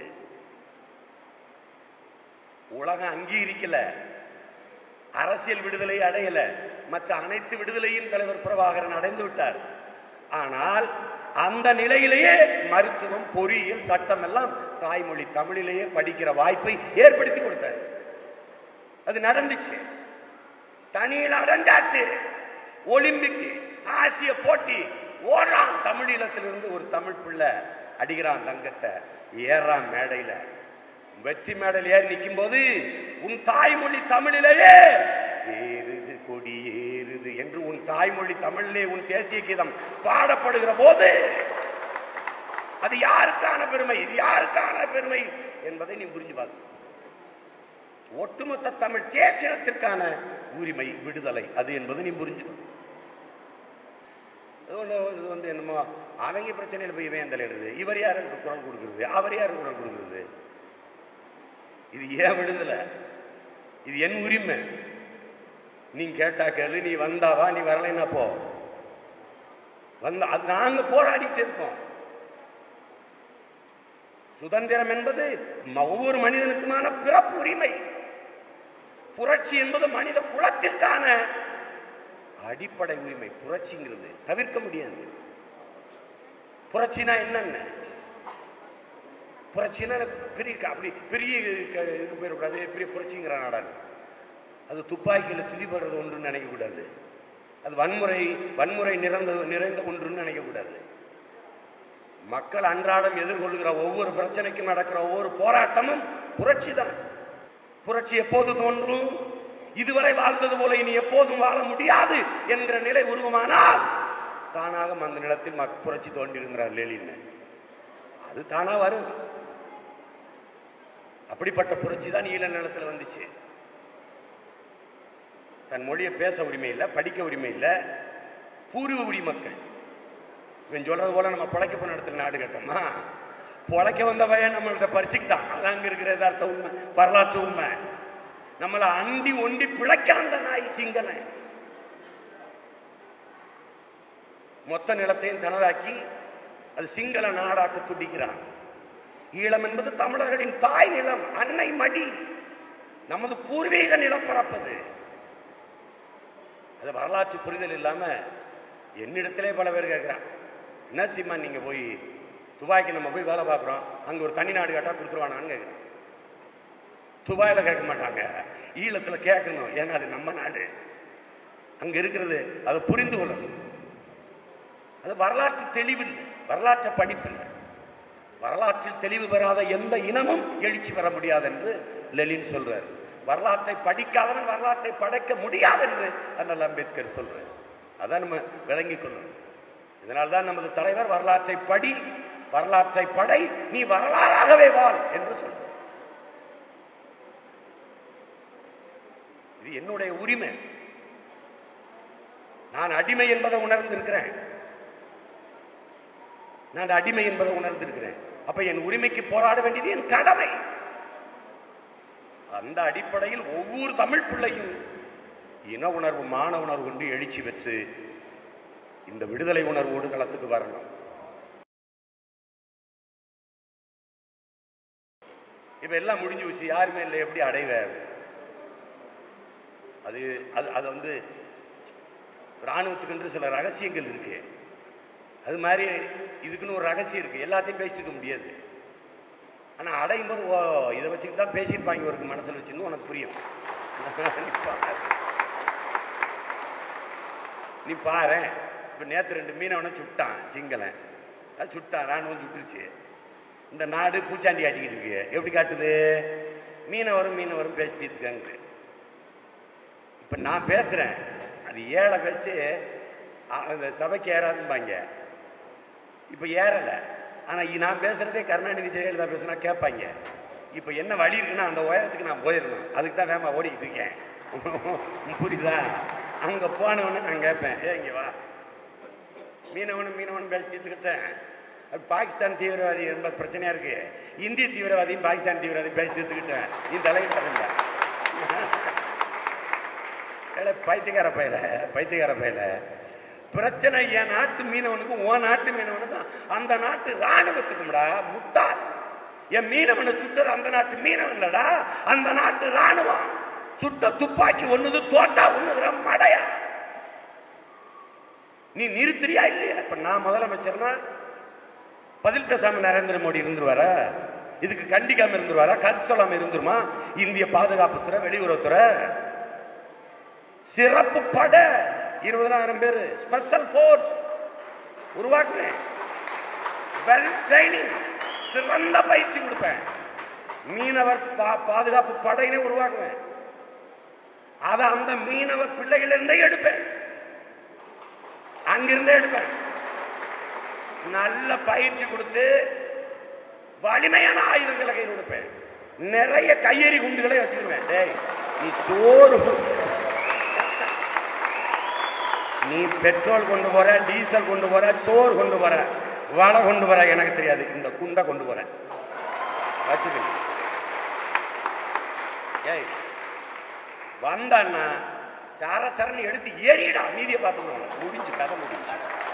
உலகம் அங்கீகரிக்கல அரசியல் விடுதலை அடையல மற்ற அனைத்து விடுதலையும் தலைவர் பிரபாகரன் அடைந்து விட்டார் ஆனால் அந்த நிலையிலேயே மருத்துவம் பொறியியல் சட்டம் எல்லாம் தாய்மொழி தமிழிலேயே படிக்கிற வாய்ப்பை ஏற்படுத்தி கொடுத்தார் அது நடந்துச்சு தனியில் அடைஞ்சாச்சு ஒலிம்பிக் ஆசிய போட்டி ஓடுறான் தமிழீழத்திலிருந்து ஒரு தமிழ் பிள்ளை அடிக்கிறான் தங்கத்தை ஏறான் மேடையில வெற்றி மேடையில் ஏறி நிற்கும் போது உன் தாய்மொழி தமிழிலேயே ஏறுது கொடி ஏறுது என்று உன் தாய்மொழி தமிழிலே உன் தேசிய கீதம் பாடப்படுகிற போது அது யாருக்கான பெருமை இது யாருக்கான பெருமை என்பதை நீ புரிஞ்சு பார்க்க ஒட்டுமொத்த தமிழ் தேசியத்திற்கான உரிமை விடுதலை அது என்பது நீ புரிஞ்சுக்கணும் இது ஒண்ணு- இது வந்து என்னமோ அவங்க பிரச்சனையில் போய் இவன் தலையிடுறது இவர் யாருக்கு குரல் கொடுக்கிறது அவர் யாருக்கு குரல் கொடுக்கிறது இது ஏன் விடுதலை இது என் உரிமை நீ கேட்டா கேளு நீ வந்தாவா நீ வரலைன்னா போ வந்தா அது நாங்க போராடிட்டு இருக்கோம் சுதந்திரம் என்பது ம- ஒவ்வொரு மனிதனுக்குமான பிறப்பு உரிமை புரட்சி என்பது மனித குலத்திற்கான அடிப்படை உரிமை புரட்சிங்கிறது தவிர்க்க முடியாது புரட்சினா என்னென்ன புரட்சினா பெரிய க- அப்படி பெரிய க- இது போயிடக்கூடாது பெரிய புரட்சிங்கிற நாடாது அது துப்பாக்கியில் துதிப்படுறது ஒன்றுன்னு நினைக்கக்கூடாது அது வன்முறை வன்முறை நிறைந்த நிறைந்த ஒன்றுன்னு நினைக்கக்கூடாது மக்கள் அன்றாடம் எதிர்கொள்கிற ஒவ்வொரு பிரச்சனைக்கும் நடக்கிற ஒவ்வொரு போராட்டமும் புரட்சி தான் புரட்சி எப்போது தோன்றும் இதுவரை வாழ்ந்தது போல இனி எப்போதும் வாழ முடியாது என்ற நிலை உருவமானால் தானாக அந்த நிலத்தில் மக் புரட்சி தோன்றியிருக்கிறார் லெலின் அது தானா வரும் அப்படிப்பட்ட புரட்சி தான் ஈழ நிலத்தில் வந்துச்சு தன் மொழியை பேச உரிமை இல்லை படிக்க உரிமை இல்லை பூர்வ குடிமக்கள் இவன் சொல்றது போல நம்ம பிழைக்க போன இடத்துல நாடு கட்டோமா பிழைக்க வந்த பையன் நம்மள்ட்ட பறிச்சுக்கிட்டான் அது அங்க இருக்கிற யதார்த்த உண்மை வரலாற்று உண்மை நம்மளை அண்டி ஒண்டி பிழைக்க அந்த நாய் சிங்கனை மொத்த நிலத்தையும் தனதாக்கி அது சிங்கள நாடாக்க துடிக்கிறான் ஈழம் என்பது தமிழர்களின் தாய் நிலம் அன்னை மடி நமது பூர்வீக நிலப்பரப்பது அது வரலாற்று புரிதல் இல்லாம என்னிடத்திலே பல பேர் கேட்கிறான் என்ன சீமா நீங்க போய் துபாய்க்கு நம்ம போய் வேலை பார்க்குறோம் அங்க ஒரு தனி நாடு கேட்டா கொடுத்துருவானான்னு கேட்குறேன் துபாயில கேட்க மாட்டாங்க ஈழத்துல கேட்கணும் ஏன்னா அது நம்ம நாடு அங்க இருக்கிறது அதை புரிந்து கொள்ளணும் அது வரலாற்று தெளிவில்லை வரலாற்று படிப்பில்லை வரலாற்றில் தெளிவு பெறாத எந்த இனமும் எழுச்சி பெற முடியாது என்று லெலின் சொல்றார் வரலாற்றை படிக்காதவன் வரலாற்றை படைக்க முடியாது என்று அண்ணல் அம்பேத்கர் சொல்றார் அதான் நம்ம விளங்கிக் கொள்ளணும் இதனால்தான் நமது தலைவர் வரலாற்றை படி வரலாற்றை படை நீ வரலாறாகவே வாழ் என்று சொல்றார் இது என்னுடைய உரிமை நான் அடிமை என்பதை உணர்ந்திருக்கிறேன் நான் அடிமை என்பதை உணர்ந்திருக்கிறேன் அப்ப என் உரிமைக்கு போராட வேண்டியது என் கடமை அந்த அடிப்படையில் ஒவ்வொரு தமிழ் பிள்ளையும் இன உணர்வு மான உணர்வு கொண்டு எழுச்சி பெற்று இந்த விடுதலை உணர்வோடு களத்துக்கு வரணும் இப்ப எல்லாம் முடிஞ்சு வச்சு யாருமே இல்லை எப்படி அடைவேன் அது அது அது வந்து ராணுவத்துக்கென்று சில ரகசியங்கள் இருக்கு அது மாதிரி இதுக்குன்னு ஒரு ரகசியம் இருக்கு எல்லாத்தையும் பேசிட்டு இருக்க முடியாது ஆனா அடையும் போது ஓ இதை வச்சுக்கிட்டு தான் பேசியிருப்பாங்க ஒரு மனசுல வச்சுன்னு உனக்கு புரியும் நீ பாரு. நீ பாரு இப்ப நேத்து ரெண்டு மீனவனை சுட்டான் சிங்களன் அது சுட்டான் ராணுவம் சுட்டுருச்சு இந்த நாடு பூச்சாண்டி ஆட்டிக்கிட்டு இருக்கு எப்படி காட்டுது மீனவரும் மீனவரும் பேசிட்டு இருக்காங்க இப்ப நான் பேசுறேன் அது ஏழை பேச்சு அ- அந்த சபைக்கு ஏறாதும்பாங்க இப்ப ஏறல ஆனா இ- நான் பேசுறதே கருணாநிதி ஜெயலலிதா பேசுனா கேட்பாங்க இப்ப என்ன வழி இருக்குன்னா அந்த உயரத்துக்கு நான் போயிடணும் அதுக்கு தான் வேமா ஓடிக்கிட்டு இருக்கேன் புரியுதா அங்க போனவொடனே நான் கேட்பேன் ஏ இங்க வா மீனவனும் மீனவனும் பேசி தீர்த்துக்கிட்டேன் அது பாகிஸ்தான் தீவிரவாதி ரொம்ப பிரச்சனையா இருக்கு இந்திய தீவிரவாதியும் பாகிஸ்தான் தீவிரவாதியும் பேசி தீர்த்துக்கிட்டேன் நீ தலையிட்ட ஏலே பைத்தியக்கார பையல பைத்தியக்கார பையல பிரச்சனை என் நாட்டு மீனவனுக்கும் உன் நாட்டு மீனவனுக்கும் அந்த நாட்டு ராணுவத்துக்கும்டா முட்டாள் என் மீனவனை சுட்டது அந்த நாட்டு மீனவன் இல்லடா அந்த நாட்டு ராணுவம் சுட்ட துப்பாக்கி ஒண்ணுது தோட்டா ஒண்ணுதுற மடையா நீ நிறுத்துறியா இல்லையா இப்ப நான் முதலமைச்சர்னா பதில் பேசாம நரேந்திர மோடி இருந்துருவாரா இதுக்கு கண்டிக்காம இருந்துருவாரா கருத்து சொல்லாம இருந்துருமா இந்திய பாதுகாப்புத்துறை வெளியுறவுத்துறை சிறப்பு படை இருபதனாயிரம் பேர் ஸ்பெஷல் போர்ஸ் உருவாக்குவேன் வெல் ட்ரைனிங் சிறந்த பயிற்சி கொடுப்பேன் மீனவர் பா- பாதுகாப்பு படையினை உருவாக்குவேன் அதை அந்த மீனவர் பிள்ளைகளிருந்தே எடுப்பேன் அங்கிருந்தே எடுப்பேன் நல்ல பயிற்சி கொடுத்து வலிமையான ஆயுதங்களை கையில் கொடுப்பேன் நிறைய கையெறி குண்டுகளை வச்சுக்குவேன் டேய் நீ சோறு நீ பெட்ரோல் கொண்டு போற டீசல் கொண்டு போற சோறு கொண்டு போற வலை கொண்டு போற எனக்கு தெரியாது இந்த குண்டை கொண்டு போற வச்சுக்க ஏய் வந்தான்னா சர சரன்னு எடுத்து ஏறிடா மீதியை பார்த்துக்கணும் முடிஞ்சு கதை முடிஞ்சு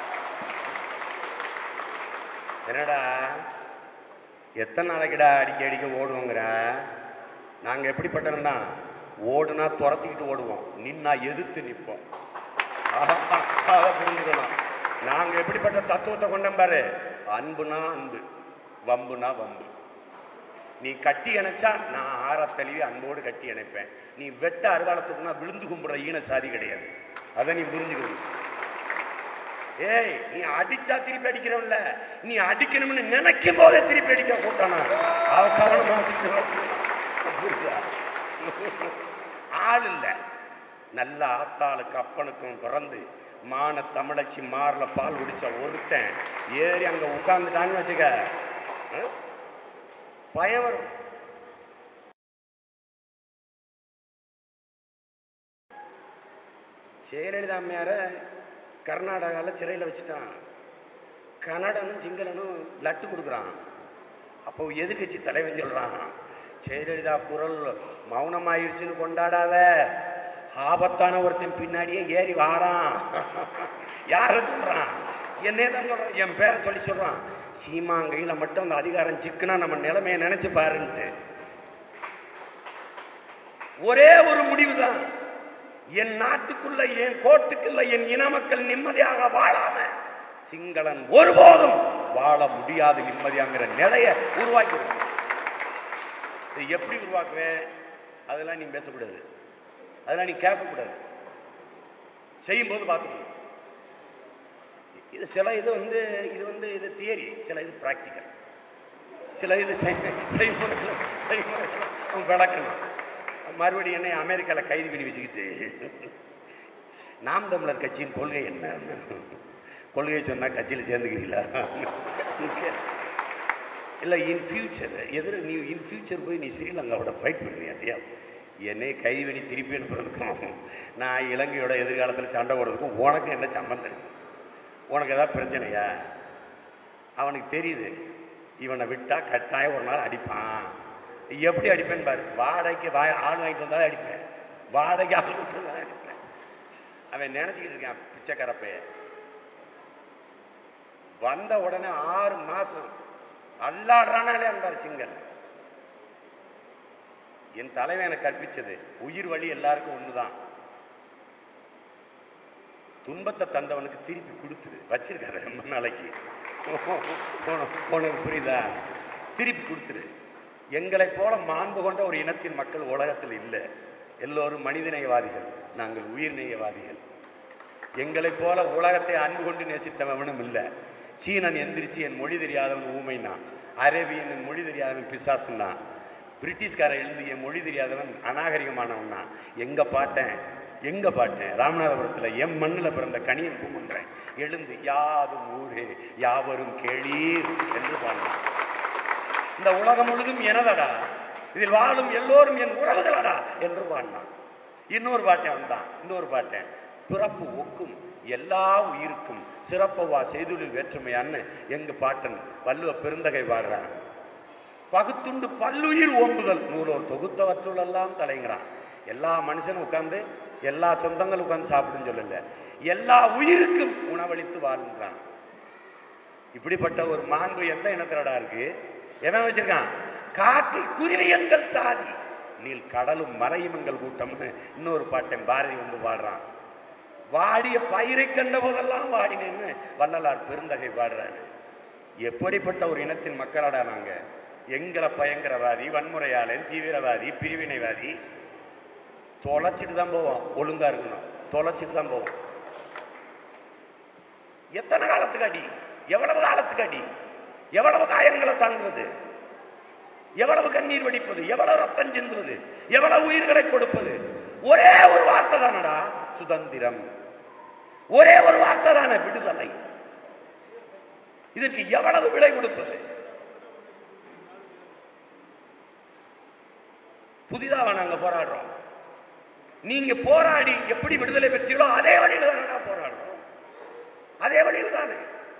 என்னடா எத்தனை நாளைக்குடா அடிக்க அடிக்க ஓடுவோங்கிற நாங்கள் எப்படிப்பட்டோம்னா ஓடுனா துரத்திக்கிட்டு ஓடுவோம் நின்னா எதிர்த்து நிற்போம் அதை புரிஞ்சுக்கணும் நாங்கள் எப்படிப்பட்ட தத்துவத்தை கொண்டோம் பாரு அன்புனா அன்பு வம்புனா வம்பு நீ கட்டி அணைச்சா நான் ஆற தழுவி அன்போடு கட்டி அணைப்பேன் நீ வெட்ட அருவாளத்துக்குனா விழுந்து கும்பிடுற ஈன சாதி கிடையாது அதை நீ புரிஞ்சுக்கணும் ஏய் நீ அடிச்சா திருப்பி அடிக்கிறவன்ல நீ அடிக்கணும்னு நினைக்கும் போதே திருப்பி அடிக்க கூட்டானா அவ கவனமா புரியுதா? ஆள் இல்ல நல்ல ஆத்தாளுக்கு அப்பனுக்கும் பிறந்து மான தமிழச்சி மார்ல பால் குடிச்ச ஒருத்தன் ஏறி அங்க உட்கார்ந்துட்டான்னு வச்சுக்க ஆ? பயம் வரும் ஜெயலலிதா அம்மையார கர்நாடகாவில் சிறையில் வச்சுட்டான் கன்னடனும் சிங்களனும் லட்டு கொடுக்குறான் அப்போ எதிர்கட்சி தலைவன் சொல்றான் ஜெயலலிதா குரல் மௌனமாயிருச்சுன்னு கொண்டாடாத ஆபத்தான ஒருத்தன் பின்னாடியே ஏறி வாரான் யார சொல்றான் என்னே தான் சொல்றான் என் பேரை சொல்லி சொல்றான் சீமாங்கையில் மட்டும் அந்த அதிகாரம் சிக்குனா நம்ம நிலைமையை நினைச்சு பாருன்ட்டு ஒரே ஒரு முடிவுதான் என் நாட்டுக்குள்ள என் கோட்டுக்குள்ள என் இன மக்கள் நிம்மதியாக வாழாம சிங்களன் ஒருபோதும் வாழ முடியாது நிம்மதியாங்கிற நிலைய உருவாக்கிடுவேன் இது எப்படி உருவாக்குவேன் அதெல்லாம் நீ பேசக்கூடாது அதெல்லாம் நீ கேட்கக்கூடாது செய்யும்போது பார்த்துக்கணும் இது சில இது வந்து இது வந்து இது தியரி சில இது ப்ராக்டிக்கல் சில இது செய்- செய்முறைகள் செய்முறைகள் அவன் விளக்கணும் மறுபடியும் என்னை அமெரிக்காவில் கைது பண்ணி வச்சுக்கிட்டு நாம் தமிழர் கட்சியின் கொள்கை என்ன கொள்கையை சொன்னால் கட்சியில் சேர்ந்துக்கிறீங்களா இல்லை இன் ஃபியூச்சர் எதிர நீ இன் ஃபியூச்சர் போய் நீ ஸ்ரீலங்காவோட ஃபைட் பண்ணுறியா ஐயா என்னை கைது பண்ணி திருப்பி அனுப்புறதுக்கும் நான் இலங்கையோட எதிர்காலத்தில் சண்டை போடுறதுக்கும் உனக்கு என்ன சம்பந்தம் உனக்கு ஏதாவது பிரச்சனையா அவனுக்கு தெரியுது இவனை விட்டா கட்டாயம் ஒரு நாள் அடிப்பான் எப்படி அடிப்பேன்னு பாரு வாடகைக்கு வா ஆள் வாங்கிட்டு வந்தாலும் அடிப்பேன் வாடகை ஆள் விட்டு வந்தாலும் அடிப்பேன் அவன் நினைச்சுக்கிட்டு இருக்கான் பிச்சைக்காரப்பைய வந்த உடனே ஆறு மாசம் அல்லாடுறானாலே அன்பார் சிங்கல் என் தலைவன் எனக்கு கற்பிச்சது உயிர் வழி எல்லாருக்கும் ஒண்ணுதான் துன்பத்தை தந்தவனுக்கு திருப்பி கொடுத்துரு வச்சிருக்காரு ரொம்ப நாளைக்கு உனக்கு- உனக்கு புரியுதா திருப்பி கொடுத்துரு எங்களை போல மாண்பு கொண்ட ஒரு இனத்தின் மக்கள் உலகத்தில் இல்லை எல்லோரும் மனிதநேயவாதிகள் நாங்கள் உயிர்நேயவாதிகள் எங்களைப் போல உலகத்தை அன்பு கொண்டு நேசித்தவனும் இல்லை சீனன் எந்திரிச்சு என் மொழி தெரியாதவன் ஊமைனா அரேபியன் என் மொழி தெரியாதவன் பிசாசுன்னா பிரிட்டிஷ்காரன் எழுந்து என் மொழி தெரியாதவன் அநாகரிகமானவன் தான் எங்க பாட்டேன் எங்க பாட்டேன் ராமநாதபுரத்தில் எம் மண்ணில் பிறந்த கணியன் பூமன்றேன் எழுந்து யாதும் ஊரே யாவரும் கேளீர் என்று பாடினான் இந்த உலகம் முழுதும் எனதடா இதில் வாழும் எல்லோரும் என் உறவுகளடா என்று பாடினான் இன்னொரு பாட்டேன் வந்தான் இன்னொரு பாட்டேன் பிறப்பு ஒக்கும் எல்லா உயிருக்கும் சிறப்பவா செய்துளில் வேற்றுமையான்னு எங்க பாட்டன் வள்ளுவ பெருந்தகை பாடுறான் பகுத்துண்டு பல்லுயிர் ஓம்புதல் நூலோர் தொகுத்தவற்றுள்ளெல்லாம் தலைங்கிறான் எல்லா மனுஷனும் உட்கார்ந்து எல்லா சொந்தங்களும் உட்கார்ந்து சாப்பிடுன்னு சொல்லல எல்லா உயிருக்கும் உணவளித்து வாழ்கிறான் இப்படிப்பட்ட ஒரு மாண்பு எந்த இனத்திலடா இருக்கு எவன் வச்சிருக்கான் காக்கை குருவி எங்கள் சாதி நீல் கடலும் மலையும் எங்கள் கூட்டம்னு இன்னொரு பாட்டன் பாரதி வந்து பாடுறான் வாடிய பயிரை கண்ட போதெல்லாம் வாடினேன்னு வள்ளலார் பெருந்தகை பாடுறாரு எப்படிப்பட்ட ஒரு இனத்தின் மக்களாடா நாங்க எங்களை பயங்கரவாதி வன்முறையாளன் தீவிரவாதி பிரிவினைவாதி தொலைச்சிட்டு தான் போவோம் ஒழுங்கா இருக்கணும் தொலைச்சிட்டு தான் போவோம் எத்தனை காலத்துக்கு அடி எவ்வளவு காலத்துக்கு அடி எவ்வளவு காயங்களை தாங்குவது எவ்வளவு கண்ணீர் வடிப்பது எவ்வளவு ரத்தம் சிந்துவது எவ்வளவு உயிர்களை கொடுப்பது ஒரே ஒரு வார்த்தை தானடா சுதந்திரம் ஒரே ஒரு வார்த்தை தானே விடுதலை இதற்கு எவ்வளவு விலை கொடுப்பது புதிதாக நாங்க போராடுறோம் நீங்க போராடி எப்படி விடுதலை பெற்றீங்களோ அதே வழியில தானடா போராடுறோம் அதே வழியில தானே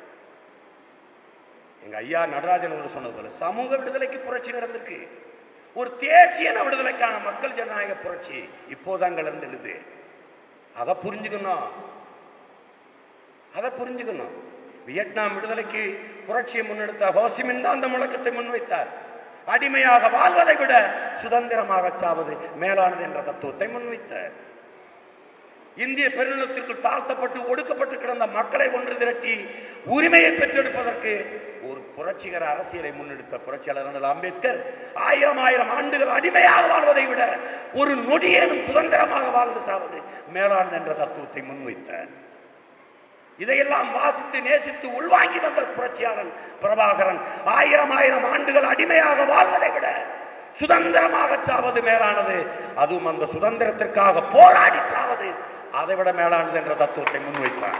எங்க ஐயா நடராஜன் அவர்கள் சொன்னது போல சமூக விடுதலைக்கு புரட்சி நடந்திருக்கு ஒரு தேசிய விடுதலைக்கான மக்கள் ஜனநாயக புரட்சி இப்போதான் கலந்துடுது அதை புரிஞ்சுக்கணும் அதை புரிஞ்சுக்கணும் வியட்நாம் விடுதலைக்கு புரட்சியை முன்னெடுத்த ஹோசிமின் தான் அந்த முழக்கத்தை முன்வைத்தார் அடிமையாக வாழ்வதை விட சுதந்திரமாக சாவது மேலானது என்ற தத்துவத்தை முன்வைத்தார் இந்திய பெருநிலத்திற்குள் தாழ்த்தப்பட்டு ஒடுக்கப்பட்டு கிடந்த மக்களை ஒன்று திரட்டி உரிமையை பெற்றெடுப்பதற்கு ஒரு புரட்சிகர அரசியலை முன்னெடுத்த புரட்சியாளர் அண்ணல் அம்பேத்கர் ஆயிரம் ஆயிரம் ஆண்டுகள் அடிமையாக வாழ்வதை விட ஒரு நொடியேனும் சுதந்திரமாக வாழ்ந்து சாவது மேலானது என்ற தத்துவத்தை முன்வைத்தார் இதையெல்லாம் வாசித்து நேசித்து உள்வாங்கி வந்த புரட்சியாளன் பிரபாகரன் ஆயிரம் ஆயிரம் ஆண்டுகள் அடிமையாக வாழ்வதை விட சுதந்திரமாக சாவது மேலானது அதுவும் அந்த சுதந்திரத்திற்காக போராடி சாவது அதை விட மேலானது என்ற தத்துவத்தை முன்வைத்தார்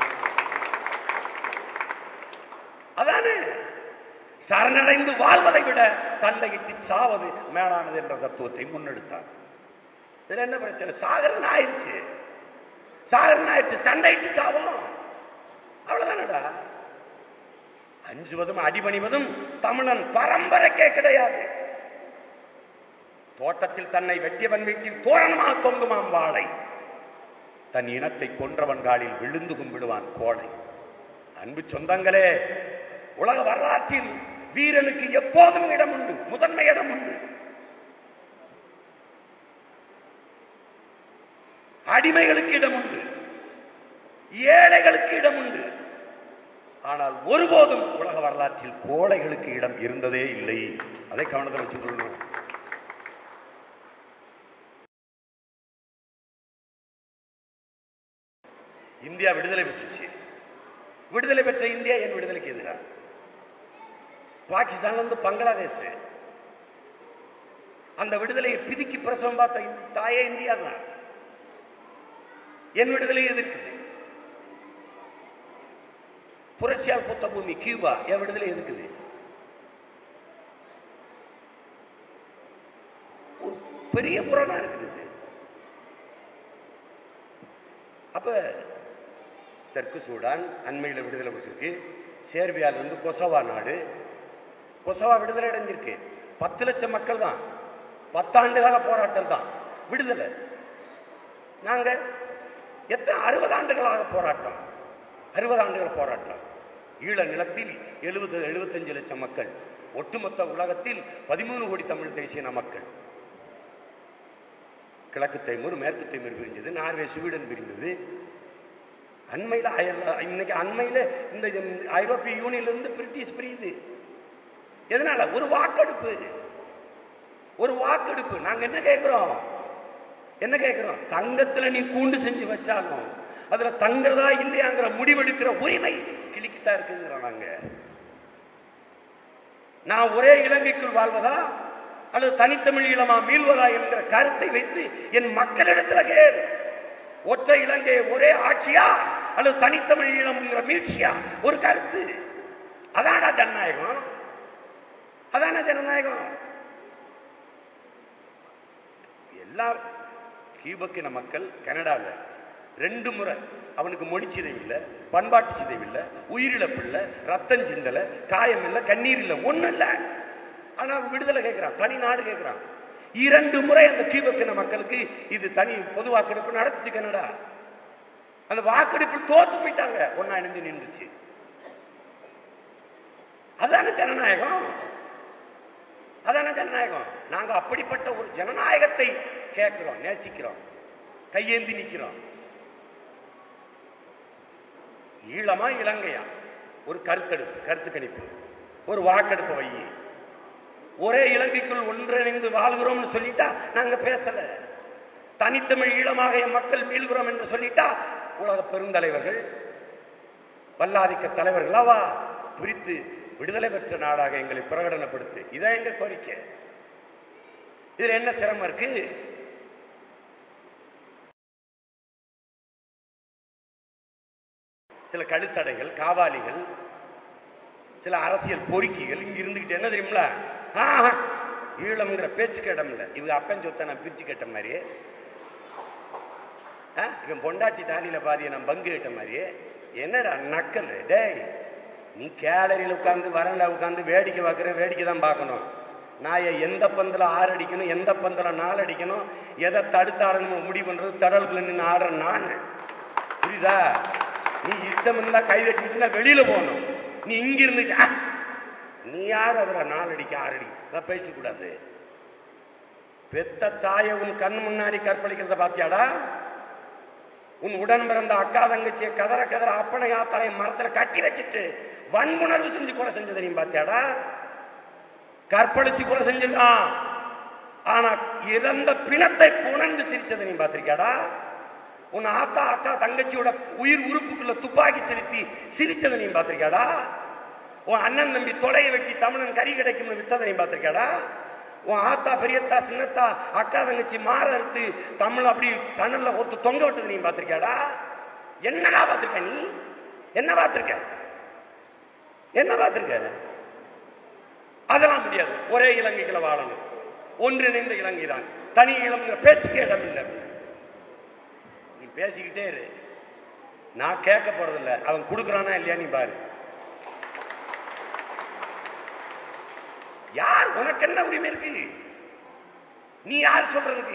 அதானே சரணடைந்து வாழ்வதை விட சண்டையிட்டு சாவது மேலானது என்ற தத்துவத்தை முன்னெடுத்தார் இதுல என்ன பிரச்சனை சாகரன் ஆயிடுச்சு சாகரன் ஆயிடுச்சு சண்டையிட்டு சாவோம் அவ்வளவுதானடா அஞ்சுவதும் அடிபணிவதும் தமிழன் பரம்பரைக்கே கிடையாது தோட்டத்தில் தன்னை வெட்டியவன் வீட்டில் தோரணமாக தொங்குமாம் வாழை தன் இனத்தை கொன்றவன் காலில் விழுந்து கும்பிடுவான் கோடை அன்பு சொந்தங்களே உலக வரலாற்றில் வீரனுக்கு எப்போதும் இடம் உண்டு முதன்மை இடம் உண்டு அடிமைகளுக்கு இடம் உண்டு ஏழைகளுக்கு இடம் உண்டு ஆனால் ஒருபோதும் உலக வரலாற்றில் கோழைகளுக்கு இடம் இருந்ததே இல்லை அதை கவனத்தில் வச்சுக் கொள்ளணும் இந்தியா விடுதலை பெற்றுச்சு விடுதலை பெற்ற இந்தியா என் விடுதலைக்கு எதிராக பாகிஸ்தான்ல இருந்து பங்களாதேஷ் அந்த விடுதலையை பிதுக்கி பிரசவம் பார்த்த இந்த தாயே இந்தியா தான் என் விடுதலை எதிர்க்குது புரட்சியால் புத்த பூமி கியூபா என் விடுதலை எதுக்குது ஒரு பெரிய புறணா இருக்குது இது. அப்ப தெற்கு சூடான் அண்மையில் விடுதலை பெற்றிருக்கு சேர்பியால இருந்து கொசவா நாடு கொசவா விடுதலை அடைஞ்சிருக்கு பத்து லட்சம் மக்கள் தான் பத்தாண்டு கால போராட்டம் தான் விடுதலை நாங்க எத்தனை அறுபது ஆண்டுகளாக போராட்டம் அறுபது ஆண்டுகள் போராட்டம் ஈழ நிலத்தில் எழுபது எழுபத்தஞ்சு லட்சம் மக்கள் ஒட்டுமொத்த உலகத்தில் பதிமூணு கோடி தமிழ் தேசிய மக்கள் கிழக்கு தைமூர் மேற்கு தைமூர் பிரிஞ்சது நார்வே ஸ்வீடன் பிரிந்தது அண்மையில் அயல்- இன்னைக்கு அண்மையில் இந்த ஐரோப்பிய யூனியன்ல இருந்து பிரிட்டிஷ் பிரியுது எதனால ஒரு வாக்கெடுப்பு ஒரு வாக்கெடுப்பு நாங்க என்ன கேட்கிறோம் என்ன கேட்கிறோம் தங்கத்துல நீ கூண்டு செஞ்சு வச்சாலும் அதுல தங்குறதா இல்லையாங்கிற முடிவெடுக்கிற உரிமை கிளிக்குத்தான் இருக்குங்கிறோம் நாங்க நான் ஒரே இலங்கைக்குள் வாழ்வதா அல்லது தனித்தமிழ் ஈழமா மீள்வதா என்கிற கருத்தை வைத்து என் மக்களிடத்துல கேள் ஒற்றை இலங்கை ஒரே ஆட்சியா அல்லது தனித்தமிழ் ஈழம்ங்கிற மீட்சியா ஒரு கருத்து அதானா ஜனநாயகம் அதான ஜனநாயகம் எல்லா கியூபக்கின மக்கள் கனடாவில் ரெண்டு முறை அவனுக்கு மொழி சிதைவு இல்லை பண்பாட்டு சிதைவு இல்லை உயிரிழப்பு இல்லை ரத்தம் சிந்தலை காயம் இல்லை கண்ணீர் இல்லை ஒன்றும் இல்லை ஆனால் அவன் விடுதலை கேட்குறான் தனி நாடு கேட்குறான் இரண்டு முறை அந்த கியூபக்கின மக்களுக்கு இது தனி பொது வாக்கெடுப்பு நடத்துச்சு கனடா அந்த வாக்கெடுப்பில் தோத்து போயிட்டாங்க ஒன்னா இணைந்து நின்றுச்சு அதான ஜனநாயகம் அதான ஜனநாயகம் நாங்க அப்படிப்பட்ட ஒரு ஜனநாயகத்தை கேட்கிறோம் நேசிக்கிறோம் கையேந்தி நிக்கிறோம் ஈழமா இலங்கையா ஒரு கருத்தெடுப்பு கருத்து கணிப்பு ஒரு வாக்கெடுப்பு வை ஒரே இலங்கைக்குள் ஒன்றிணைந்து வாழ்கிறோம்னு சொல்லிட்டா நாங்க பேசல தனித்தமிழ் ஈழமாக என் மக்கள் மீள்கிறோம் என்று சொல்லிட்டா உலக பெருந்தலைவர்கள் வல்லாதிக்க தலைவர்களாவா பிரித்து விடுதலை பெற்ற நாடாக எங்களை பிரகடனப்படுத்து இதான் எங்க கோரிக்கை இதுல என்ன சிரமம் இருக்கு சில கழுத்தடைகள் காவாலிகள் சில அரசியல் பொறுக்கிகள் இங்க இருந்துகிட்டு என்ன தெரியுமில ஆஹா, ஈழம்ங்கிற பேச்சுக்கு இடம் இல்லை இவங்க அப்பன் சொத்தை நான் பிரிச்சு கேட்ட மாதிரி ஆ, இவன் பொண்டாட்டி தாலியில பாதியை நான் பங்கு கேட்ட மாதிரி என்னடா நக்கல் டேய் நீ கேலரியில் உட்காந்து வரல உட்காந்து வேடிக்கை பார்க்குற வேடிக்கை தான் பார்க்கணும் நான் எந்த பந்தில் ஆறு அடிக்கணும் எந்த பந்தில் நாலு அடிக்கணும் எதை தடுத்து ஆடணும் முடிவு பண்ணுறது தடலுக்குள்ள நின்று ஆடுறேன் நான் புரியுதா நீ இஷ்டம் இருந்தா கை தட்டிட்டு வெளியில போகணும் நீ இங்க இருந்துட்டு "ஆ, நீ யார் அதுல நாலு அடிக்க ஆறு அடி நான் பேசக்கூடாது பெத்த தாயை உன் கண் முன்னாடி கற்பழிக்கிறத பாத்தியாடா உன் உடன் பிறந்த அக்கா தங்கச்சியை கதற கதற அப்பனை ஆத்தாரை மரத்துல கட்டி வச்சுட்டு வன்முணர்வு செஞ்சு கொலை செஞ்சதை நீ பாத்தியாடா கற்பழிச்சு கொலை செஞ்சிருக்கான் ஆனா இறந்த பிணத்தை புணர்ந்து சிரிச்சதை நீ பாத்திருக்கியாடா உன் ஆத்தா அக்கா தங்கச்சியோட உயிர் உறுப்புக்குள்ள துப்பாக்கி செலுத்தி சிரிச்சதை நீ பாத்திருக்கியாடா உன் அண்ணன் தம்பி தொடையை வெட்டி தமிழன் கறி கிடைக்கும்னு விட்டதை நீ பாத்திருக்கியாடா உன் ஆத்தா பெரியத்தா சின்னத்தா அக்கா தங்கச்சி மாற அறுத்து தமிழ் அப்படி கண்ணில் ஒத்து தொங்க விட்டதை நீ பாத்திருக்கியாடா என்னடா பார்த்திருக்க நீ என்ன பார்த்திருக்க என்ன பார்த்திருக்க அதெல்லாம் முடியாது ஒரே இலங்கைக்குள்ள வாழணும் ஒன்றிணைந்த இலங்கை தான் தனி இளங்கிற பேச்சுக்கு இடம் இல்லை நீ பேசிக்கிட்டே இரு நான் கேட்க போறதில்ல அவன் கொடுக்குறானா இல்லையா நீ பாரு யார் உனக்கு என்ன உரிமை இருக்கு நீ யார் சொல்றதுக்கு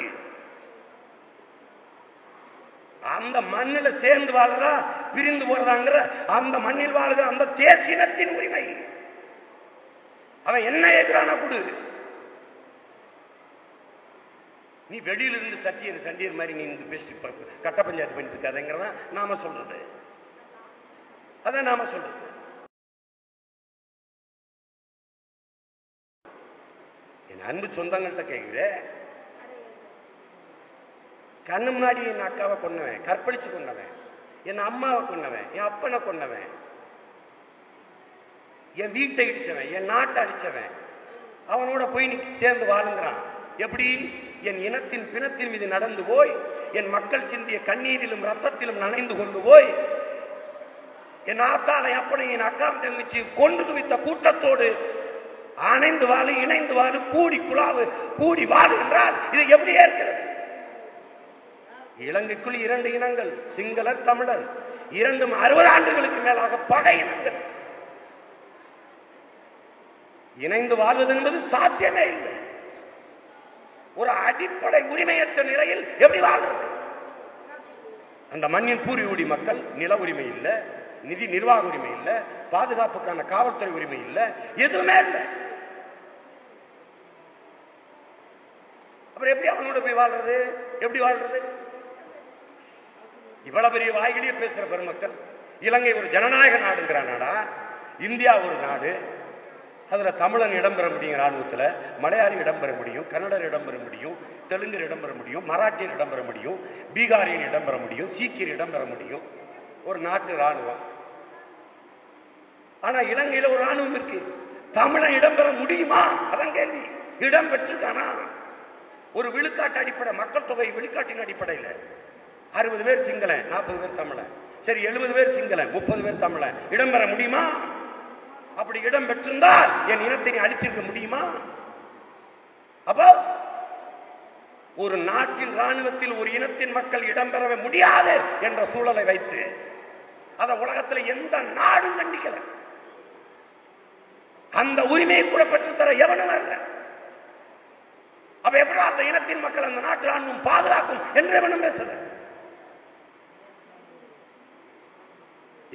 அந்த மண்ணில் சேர்ந்து வாழ்றதா பிரிந்து போறதாங்கிற அந்த மண்ணில் வாழுகிற அந்த தேசியனத்தின் உரிமை அவன் என்ன ஏற்கிறானா கொடு நீ வெளியில இருந்து சட்டியர் சண்டியர் மாதிரி நீ இருந்து பேசிட்டு ப- கட்ட பஞ்சாயத்து பண்ணிட்டு இருக்காதங்கிறதா நாம சொல்றது அதான் நாம சொல்றது என் அன்பு சொந்தங்கள்ட்ட கேட்குறேன் கண்ணு முன்னாடி என் அக்காவை கொன்னவன் கற்பழிச்சு கொன்னவன் என் அம்மாவை கொன்னவன் என் அப்பனை கொன்னவன் என் வீட்டை இடிச்சவன் என் நாட்டை அடிச்சவன் அவனோட போய் நீ சேர்ந்து வாழுங்கிறான் எப்படி என் இனத்தின் பிணத்தின் மீது நடந்து போய் என் மக்கள் சிந்திய கண்ணீரிலும் ரத்தத்திலும் நனைந்து கொண்டு போய் என் ஆத்தாளை அப்பனை என் அக்கா தங்கச்சி கொண்டு குவித்த கூட்டத்தோடு அணைந்து வாழு இணைந்து வாழு கூடி குழாவு கூடி வாழு என்றால் இது எப்படி ஏற்கிறது இலங்கைக்குள் இரண்டு இனங்கள் சிங்களர் தமிழர் இரண்டும் அறுபது ஆண்டுகளுக்கு மேலாக பகை இனங்கள் இணைந்து வாழ்வது என்பது சாத்தியமே இல்லை ஒரு அடிப்படை உரிமையற்ற நிலையில் எப்படி வாழ்றது அந்த மண்ணின் பூர்வீகுடி மக்கள் நில உரிமை இல்லை நிதி நிர்வாக உரிமை இல்லை பாதுகாப்புக்கான காவல்துறை உரிமை இல்லை எதுவுமே இல்லை அப்புறம் எப்படி அவனோட போய் வாழ்றது எப்படி வாழ்றது இவ்வளவு பெரிய வாய்களியே பேசுற பெருமக்கள் இலங்கை ஒரு ஜனநாயக நாடுங்கிற நாடா இந்தியா ஒரு நாடு அதுல தமிழன் இடம்பெற முடியும் ராணுவத்துல மலையாளி இடம்பெற முடியும் கன்னடர் இடம்பெற முடியும் தெலுங்கர் இடம்பெற முடியும் மராட்டியர் இடம்பெற முடியும் பீகாரியன் இடம்பெற முடியும் சீக்கியர் இடம்பெற முடியும் ஒரு நாட்டு ராணுவம் ஆனா இலங்கையில ஒரு ராணுவம் இருக்கு தமிழன் இடம்பெற முடியுமா அதான் கேள்வி இடம் பெற்றிருக்கானா ஒரு விழுக்காட்டு அடிப்படை மக்கள் தொகை விழுக்காட்டின் அடிப்படையில் அறுபது பேர் சிங்களன் நாற்பது பேர் தமிழன் சரி எழுபது பேர் சிங்களன் முப்பது பேர் தமிழன் இடம்பெற முடியுமா அப்படி இடம் பெற்றிருந்தால் என் இனத்தை நீ அழிச்சிருக்க முடியுமா அப்போ ஒரு நாட்டின் ராணுவத்தில் ஒரு இனத்தின் மக்கள் இடம்பெறவே முடியாது என்ற சூழலை வைத்து அத உலகத்துல எந்த நாடும் கண்டிக்கல அந்த உரிமையை கூட பெற்றுத்தர எவனும் அல்ல அப்ப எப்படி அந்த இனத்தின் மக்கள் அந்த நாட்டு ராணுவம் பாதுகாக்கும் என்று எவனும் பேசல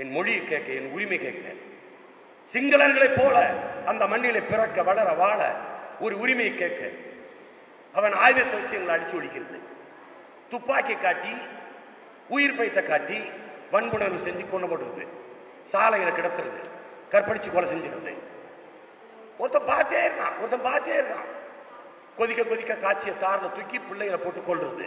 என் மொழியை கேட்க என் உரிமை கேட்க சிங்களர்களைப் போல அந்த மண்ணிலே பிறக்க வளர வாழ ஒரு உரிமையை கேட்க அவன் ஆயுதத்தை வச்சு எங்களை அடிச்சு ஒழிக்கிறது துப்பாக்கி காட்டி உயிர் பைத்த காட்டி வன்புணர்வு செஞ்சு கொண்டு போடுறது சாலையில கிடத்துறது கற்பழிச்சு கொலை செஞ்சிருது ஒருத்தன் பார்த்தே இருக்கான் ஒருத்தன் பார்த்தே இருக்கான் கொதிக்க கொதிக்க காய்ச்சிய தாரில தூக்கி பிள்ளைகளை போட்டு கொள்றது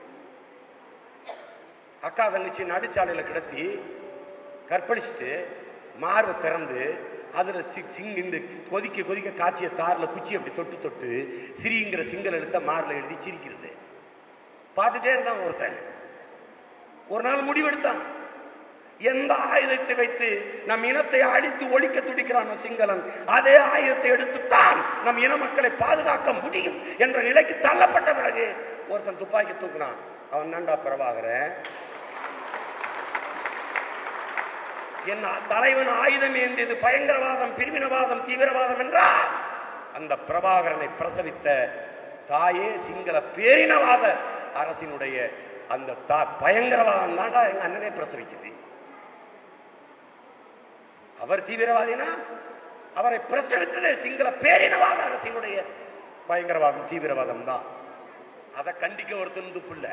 அக்கா தங்கச்சி நடுச்சாலையில கிடத்தி கற்பழிச்சுட்டு மார்பை திறந்து அதுல சி- சிங் இந்த கொதிக்க கொதிக்க காய்ச்சிய தாரில் குச்சி அப்படி தொட்டு தொட்டு சிரிங்கிற சிங்கல் எடுத்த மார்ல எழுதி சிரிக்கிறது பார்த்துட்டே இருந்தான் ஒருத்தன் ஒரு நாள் முடிவெடுத்தான் எந்த ஆயுதத்தை வைத்து நம் இனத்தை அழித்து ஒழிக்க துடிக்கிறான் சிங்களன் அதே ஆயுதத்தை எடுத்துத்தான் நம் இன மக்களை பாதுகாக்க முடியும் என்ற நிலைக்கு தள்ளப்பட்ட பிறகு ஒருத்தன் துப்பாக்கி தூக்குனான் அவன் நண்டா பிரபாகரன் என் தலைவன் ஆயுதம் ஏந்தியது பயங்கரவாதம் பிரிவினவாதம் தீவிரவாதம் என்றால் அந்த பிரபாகரனை பிரசவித்த தாயே சிங்கள பேரினவாத அரசினுடைய அந்த தா பயங்கரவாதம் தாண்டா எங்க அண்ணனே பிரசவிக்குது அவர் தீவிரவாதினா அவரை பிரசவித்தது சிங்கள பேரினவாத அரசினுடைய பயங்கரவாதம் தீவிரவாதம் தான் அதை கண்டிக்க ஒருத்தன் துப்புல்ல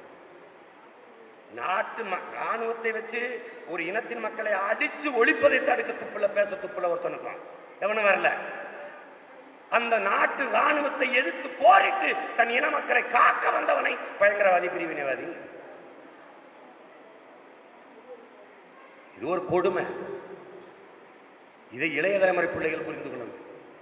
நாட்டு ம- ராணுவத்தை வச்சு ஒரு இனத்தின் மக்களை அடிச்சு ஒழிப்பதை தடுக்க துப்புல பேச துப்புல ஒருத்தனுக்கும் எவனும் வரல அந்த நாட்டு ராணுவத்தை எதிர்த்து போரிட்டு தன் இன மக்களை காக்க வந்தவனை பயங்கரவாதி பிரிவினைவாதி இது ஒரு கொடுமை இதை இளைய தலைமுறை பிள்ளைகள் புரிந்து கொள்ளணும்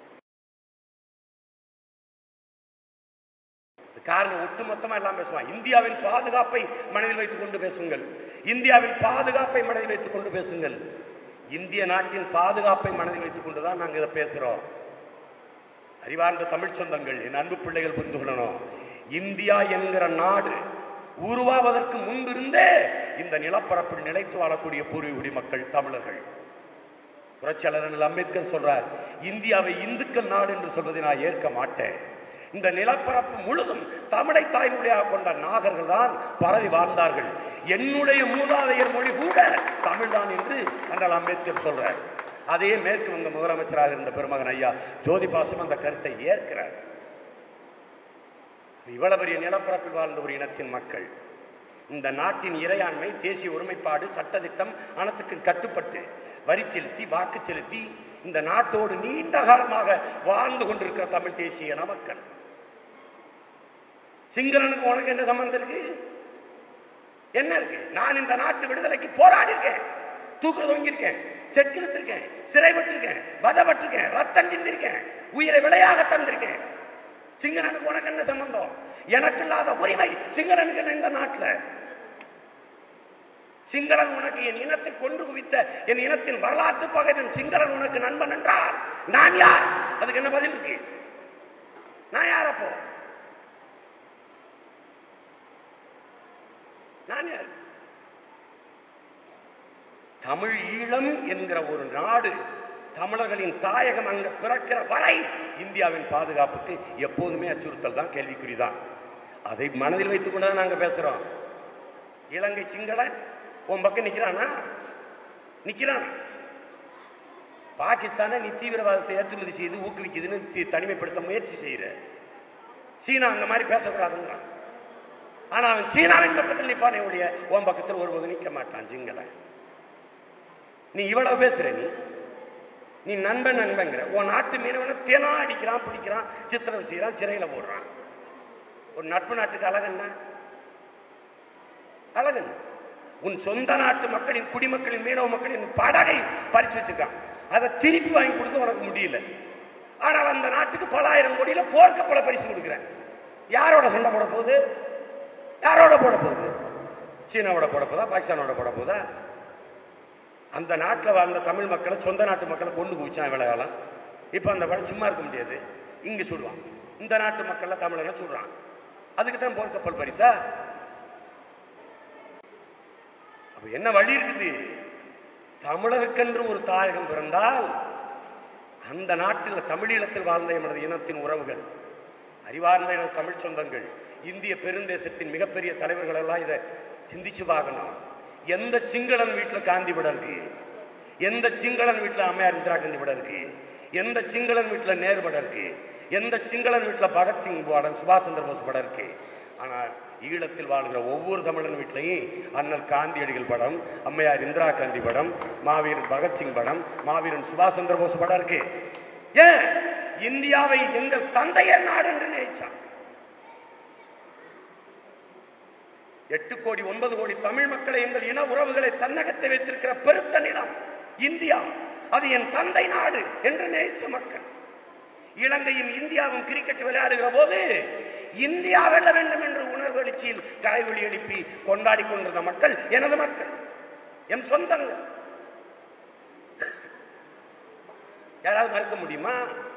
இது காரணம் ஒட்டுமொத்தமா எல்லாம் பேசுவான் இந்தியாவின் பாதுகாப்பை மனதில் வைத்துக் கொண்டு பேசுங்கள் இந்தியாவின் பாதுகாப்பை மனதில் வைத்துக் கொண்டு பேசுங்கள் இந்திய நாட்டின் பாதுகாப்பை மனதில் வைத்துக் கொண்டுதான் நாங்க இதை பேசுறோம் அறிவார்ந்த தமிழ் சொந்தங்கள் என் அன்பு பிள்ளைகள் புரிந்து கொள்ளணும் இந்தியா என்கிற நாடு உருவாவதற்கு முன்பிருந்தே இந்த நிலப்பரப்பில் நிலைத்து வாழக்கூடிய பூர்வீகுடி மக்கள் தமிழர்கள் புரட்சியாளர் அண்ணல் அம்பேத்கர் சொல்றார் இந்தியாவை இந்துக்கள் நாடு என்று சொல்வதை நான் ஏற்க மாட்டேன் இந்த நிலப்பரப்பு முழுதும் தமிழை தாய்மொழியாக கொண்ட நாகர்கள் தான் பரவி வாழ்ந்தார்கள் என்னுடைய மூதாதையர் மொழி கூட தமிழ்தான் என்று அண்ணல் அம்பேத்கர் சொல்றார் அதே மேற்கு வங்க முதலமைச்சராக இருந்த பெருமகன் ஐயா ஜோதி பாசம் அந்த கருத்தை ஏற்கிறார் இவ்வளவு பெரிய நிலப்பரப்பில் வாழ்ந்த ஒரு இனத்தின் மக்கள் இந்த நாட்டின் இறையாண்மை தேசிய ஒருமைப்பாடு சட்டதிட்டம் அனைத்துக்கு கட்டுப்பட்டு வரி செலுத்தி வாக்கு செலுத்தி இந்த நாட்டோடு நீண்ட காலமாக வாழ்ந்து கொண்டிருக்கிற தமிழ் தேசிய இன மக்கள் சிங்களனுக்கு உனக்கு என்ன சம்பந்தம் இருக்கு என்ன இருக்கு நான் இந்த நாட்டு விடுதலைக்கு போராடி இருக்கேன் தூக்கு தொங்கியிருக்கேன் செக்கிருத்திருக்கேன் சிறைப்பட்டிருக்கேன் வதப்பட்டிருக்கேன் ரத்தம் சிந்திருக்கேன் உயிரை விலையாக தந்திருக்கேன் சிங்களனுக்கு உனக்கு என்ன சம்பந்தம் எனக்கு இல்லாத உரிமை சிங்களனுக்கு என்ன இந்த நாட்டில் சிங்களன் உனக்கு என் இனத்தை கொண்டு குவித்த என் இனத்தின் வரலாற்று பகைவன் சிங்களன் உனக்கு நண்பன் என்றால் நான் யார் அதுக்கு என்ன பதில் இருக்கு நான் யார் அப்போ நான் யார் தமிழ் ஈழம் என்கிற ஒரு நாடு தமிழர்களின் தாயகம் அங்க பிறக்கிற வரை இந்தியாவின் பாதுகாப்புக்கு எப்போதுமே அச்சுறுத்தல் தான் கேள்விக்குறிதான் அதை மனதில் வைத்துக் கொண்டு தான் நாங்க பேசுறோம் இலங்கை சிங்களன் உன் பக்கம் நிக்கிறானா நிக்கிறான் பாகிஸ்தானை நீ தீவிரவாதத்தை ஏற்றுமதி செய்து ஊக்குவிக்குதுன்னு தி- தனிமைப்படுத்த முயற்சி செய்யற சீனா அந்த மாதிரி பேசக்கூடாதுங்கிறான் ஆனா அவன் சீனாவின் பக்கத்தில் நிப்பானே ஒழிய உன் பக்கத்தில் ஒருபோது நிக்க மாட்டான் சிங்களன் நீ இவ்வளவு பேசுற நீ நீ நண்பன் நண்பங்கிற உன் நாட்டு மீனவனை தேனா அடிக்கிறான் பிடிக்கிறான் சித்திரம் செய்யறான் சிறையில போடுறான் ஒரு நட்பு நாட்டுக்கு அழகு என்ன அழகு என்ன? உன் சொந்த நாட்டு மக்களின் குடிமக்களின் மீனவ மக்களின் படகை பறிச்சு வச்சிருக்கான் அதை திருப்பி வாங்கி கொடுக்க உனக்கு முடியல ஆனால் அந்த நாட்டுக்கு பல ஆயிரம் கோடியில போர்க்கப்பலை பரிசு கொடுக்குறேன் யாரோட சண்டை போட போகுது யாரோட போட போகுது சீனாவோட போட போதா பாகிஸ்தானோட போட போதா அந்த நாட்டில் வாழ்ந்த தமிழ் மக்களை சொந்த நாட்டு மக்களை கொண்டு குவிச்சான் இவ்வளவு காலம் இப்போ அந்த படம் சும்மா இருக்க முடியாது இங்கே சுடுவான் இந்த நாட்டு மக்களை தமிழனை சுடுறான் அதுக்கு தான் போர்க்கப்பல் பரிசா அப்ப என்ன வழி இருக்குது தமிழருக்கென்று ஒரு தாயகம் பிறந்தால் அந்த நாட்டில் தமிழீழத்தில் வாழ்ந்த எமது இனத்தின் உறவுகள் அறிவார்ந்த எனது தமிழ் சொந்தங்கள் இந்திய பெருந்தேசத்தின் மிகப்பெரிய தலைவர்கள் எல்லாம் இதை சிந்திச்சு பார்க்கணும் எந்த சிங்களன் வீட்டுல காந்தி படம் இருக்கு எந்த சிங்களன் வீட்டுல அம்மையார் இந்திரா காந்தி படம் இருக்கு எந்த சிங்களன் வீட்டுல நேரு படம் இருக்கு எந்த சிங்களன் வீட்டுல பகத்சிங் படம் சுபாஷ் சந்திர போஸ் படம் இருக்கு ஆனா ஈழத்தில் வாழ்கிற ஒவ்வொரு தமிழன் வீட்லையும் அண்ணல் காந்தியடிகள் படம் அம்மையார் இந்திரா காந்தி படம் மாவீரன் பகத்சிங் படம் மாவீரன் சுபாஷ் சந்திர போஸ் படம் இருக்கு ஏன் இந்தியாவை எங்கள் தந்தையர் நாடு என்று நினைச்சான் எட்டு கோடி ஒன்பது கோடி தமிழ் மக்களை எங்கள் இன உறவுகளை தன்னகத்தை வைத்திருக்கிற பெருத்த நிலம் இந்தியா அது என் தந்தை நாடு என்று நினைச்ச மக்கள் இலங்கையும் இந்தியாவும் கிரிக்கெட் விளையாடுகிற போது இந்தியா வெல்ல வேண்டும் என்ற உணர்வு எழுச்சியில் கரைவெளி எழுப்பி கொண்டாடி கொண்டிருந்த மக்கள் எனது மக்கள் என் சொந்தங்கள் யாராவது மறுக்க முடியுமா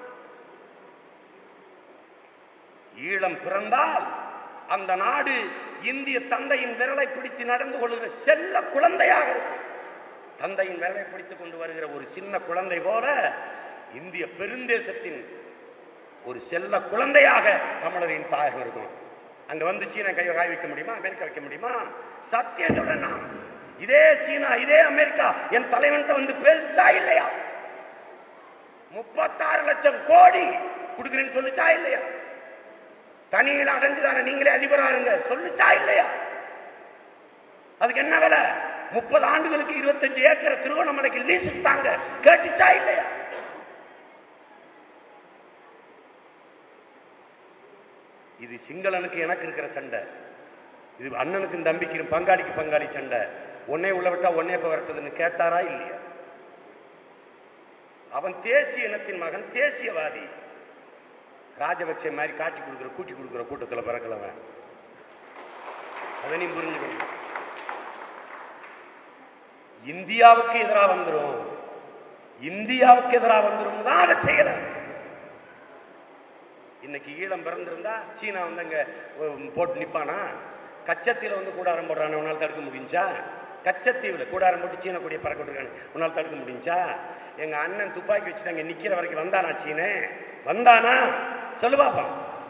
ஈழம் பிறந்தால் அந்த நாடு இந்திய தந்தையின் விரலை பிடித்து நடந்து கொள்கிற செல்ல குழந்தையாக இருக்கும் தந்தையின் விரலை பிடித்துக் கொண்டு வருகிற ஒரு சின்ன குழந்தை போல இந்திய பெருந்தேசத்தின் ஒரு செல்ல குழந்தையாக தமிழரின் தாயகம் இருக்கும் அங்க வந்து சீனா கை காய் வைக்க முடியுமா அமெரிக்கா வைக்க முடியுமா சத்தியம் சொல்றேன் நான். இதே சீனா இதே அமெரிக்கா என் தலைவன்கிட்ட வந்து பேசுச்சா இல்லையா முப்பத்தாறு லட்சம் கோடி கொடுக்குறேன்னு சொல்லுச்சா இல்லையா தனியில் அடைஞ்சுதான நீங்களே அதிபரா இருங்க சொல்லுச்சா இல்லையா அதுக்கு என்ன விலை முப்பது ஆண்டுகளுக்கு இருபத்தஞ்சு ஏக்கர் திருவண்ணாமலைக்கு லீஸ் தாங்க கேட்டுச்சா இல்லையா இது சிங்களனுக்கு எனக்கு இருக்கிற சண்டை இது அண்ணனுக்கும் தம்பிக்கும் பங்காளிக்கு பங்காளி சண்டை ஒன்னே உள்ள விட்டா ஒன்னே இப்ப வரட்டுதுன்னு கேட்டாரா இல்லையா அவன் தேசிய இனத்தின் மகன் தேசியவாதி ராஜபக்சே மாதிரி காட்டி கொடுக்குற கூட்டி கொடுக்குற கூட்டத்தில் பிறக்கலவன் அதை நீ புரிஞ்சுக்கணும் இந்தியாவுக்கு எதிராக வந்துரும் இந்தியாவுக்கு எதிராக வந்துரும் தான் அதை செய்யல இன்னைக்கு ஈழம் பிறந்திருந்தா சீனா வந்து அங்க உம், போட்டு நிப்பானா கச்சத்தீவுல வந்து கூடாரம் போடுறான உன்னால் தடுக்க முடிஞ்சா கச்சத்தீவுல கூடாரம் போட்டு சீன கொடியை பறக்க விட்டுருக்காங்க உன்னால் தடுக்க முடிஞ்சா எங்க அண்ணன் துப்பாக்கி வச்சுட்டு அங்க நிக்கிற வரைக்கும் வந்தானா சீனே வந்தானா சொல்லு பாப்போம்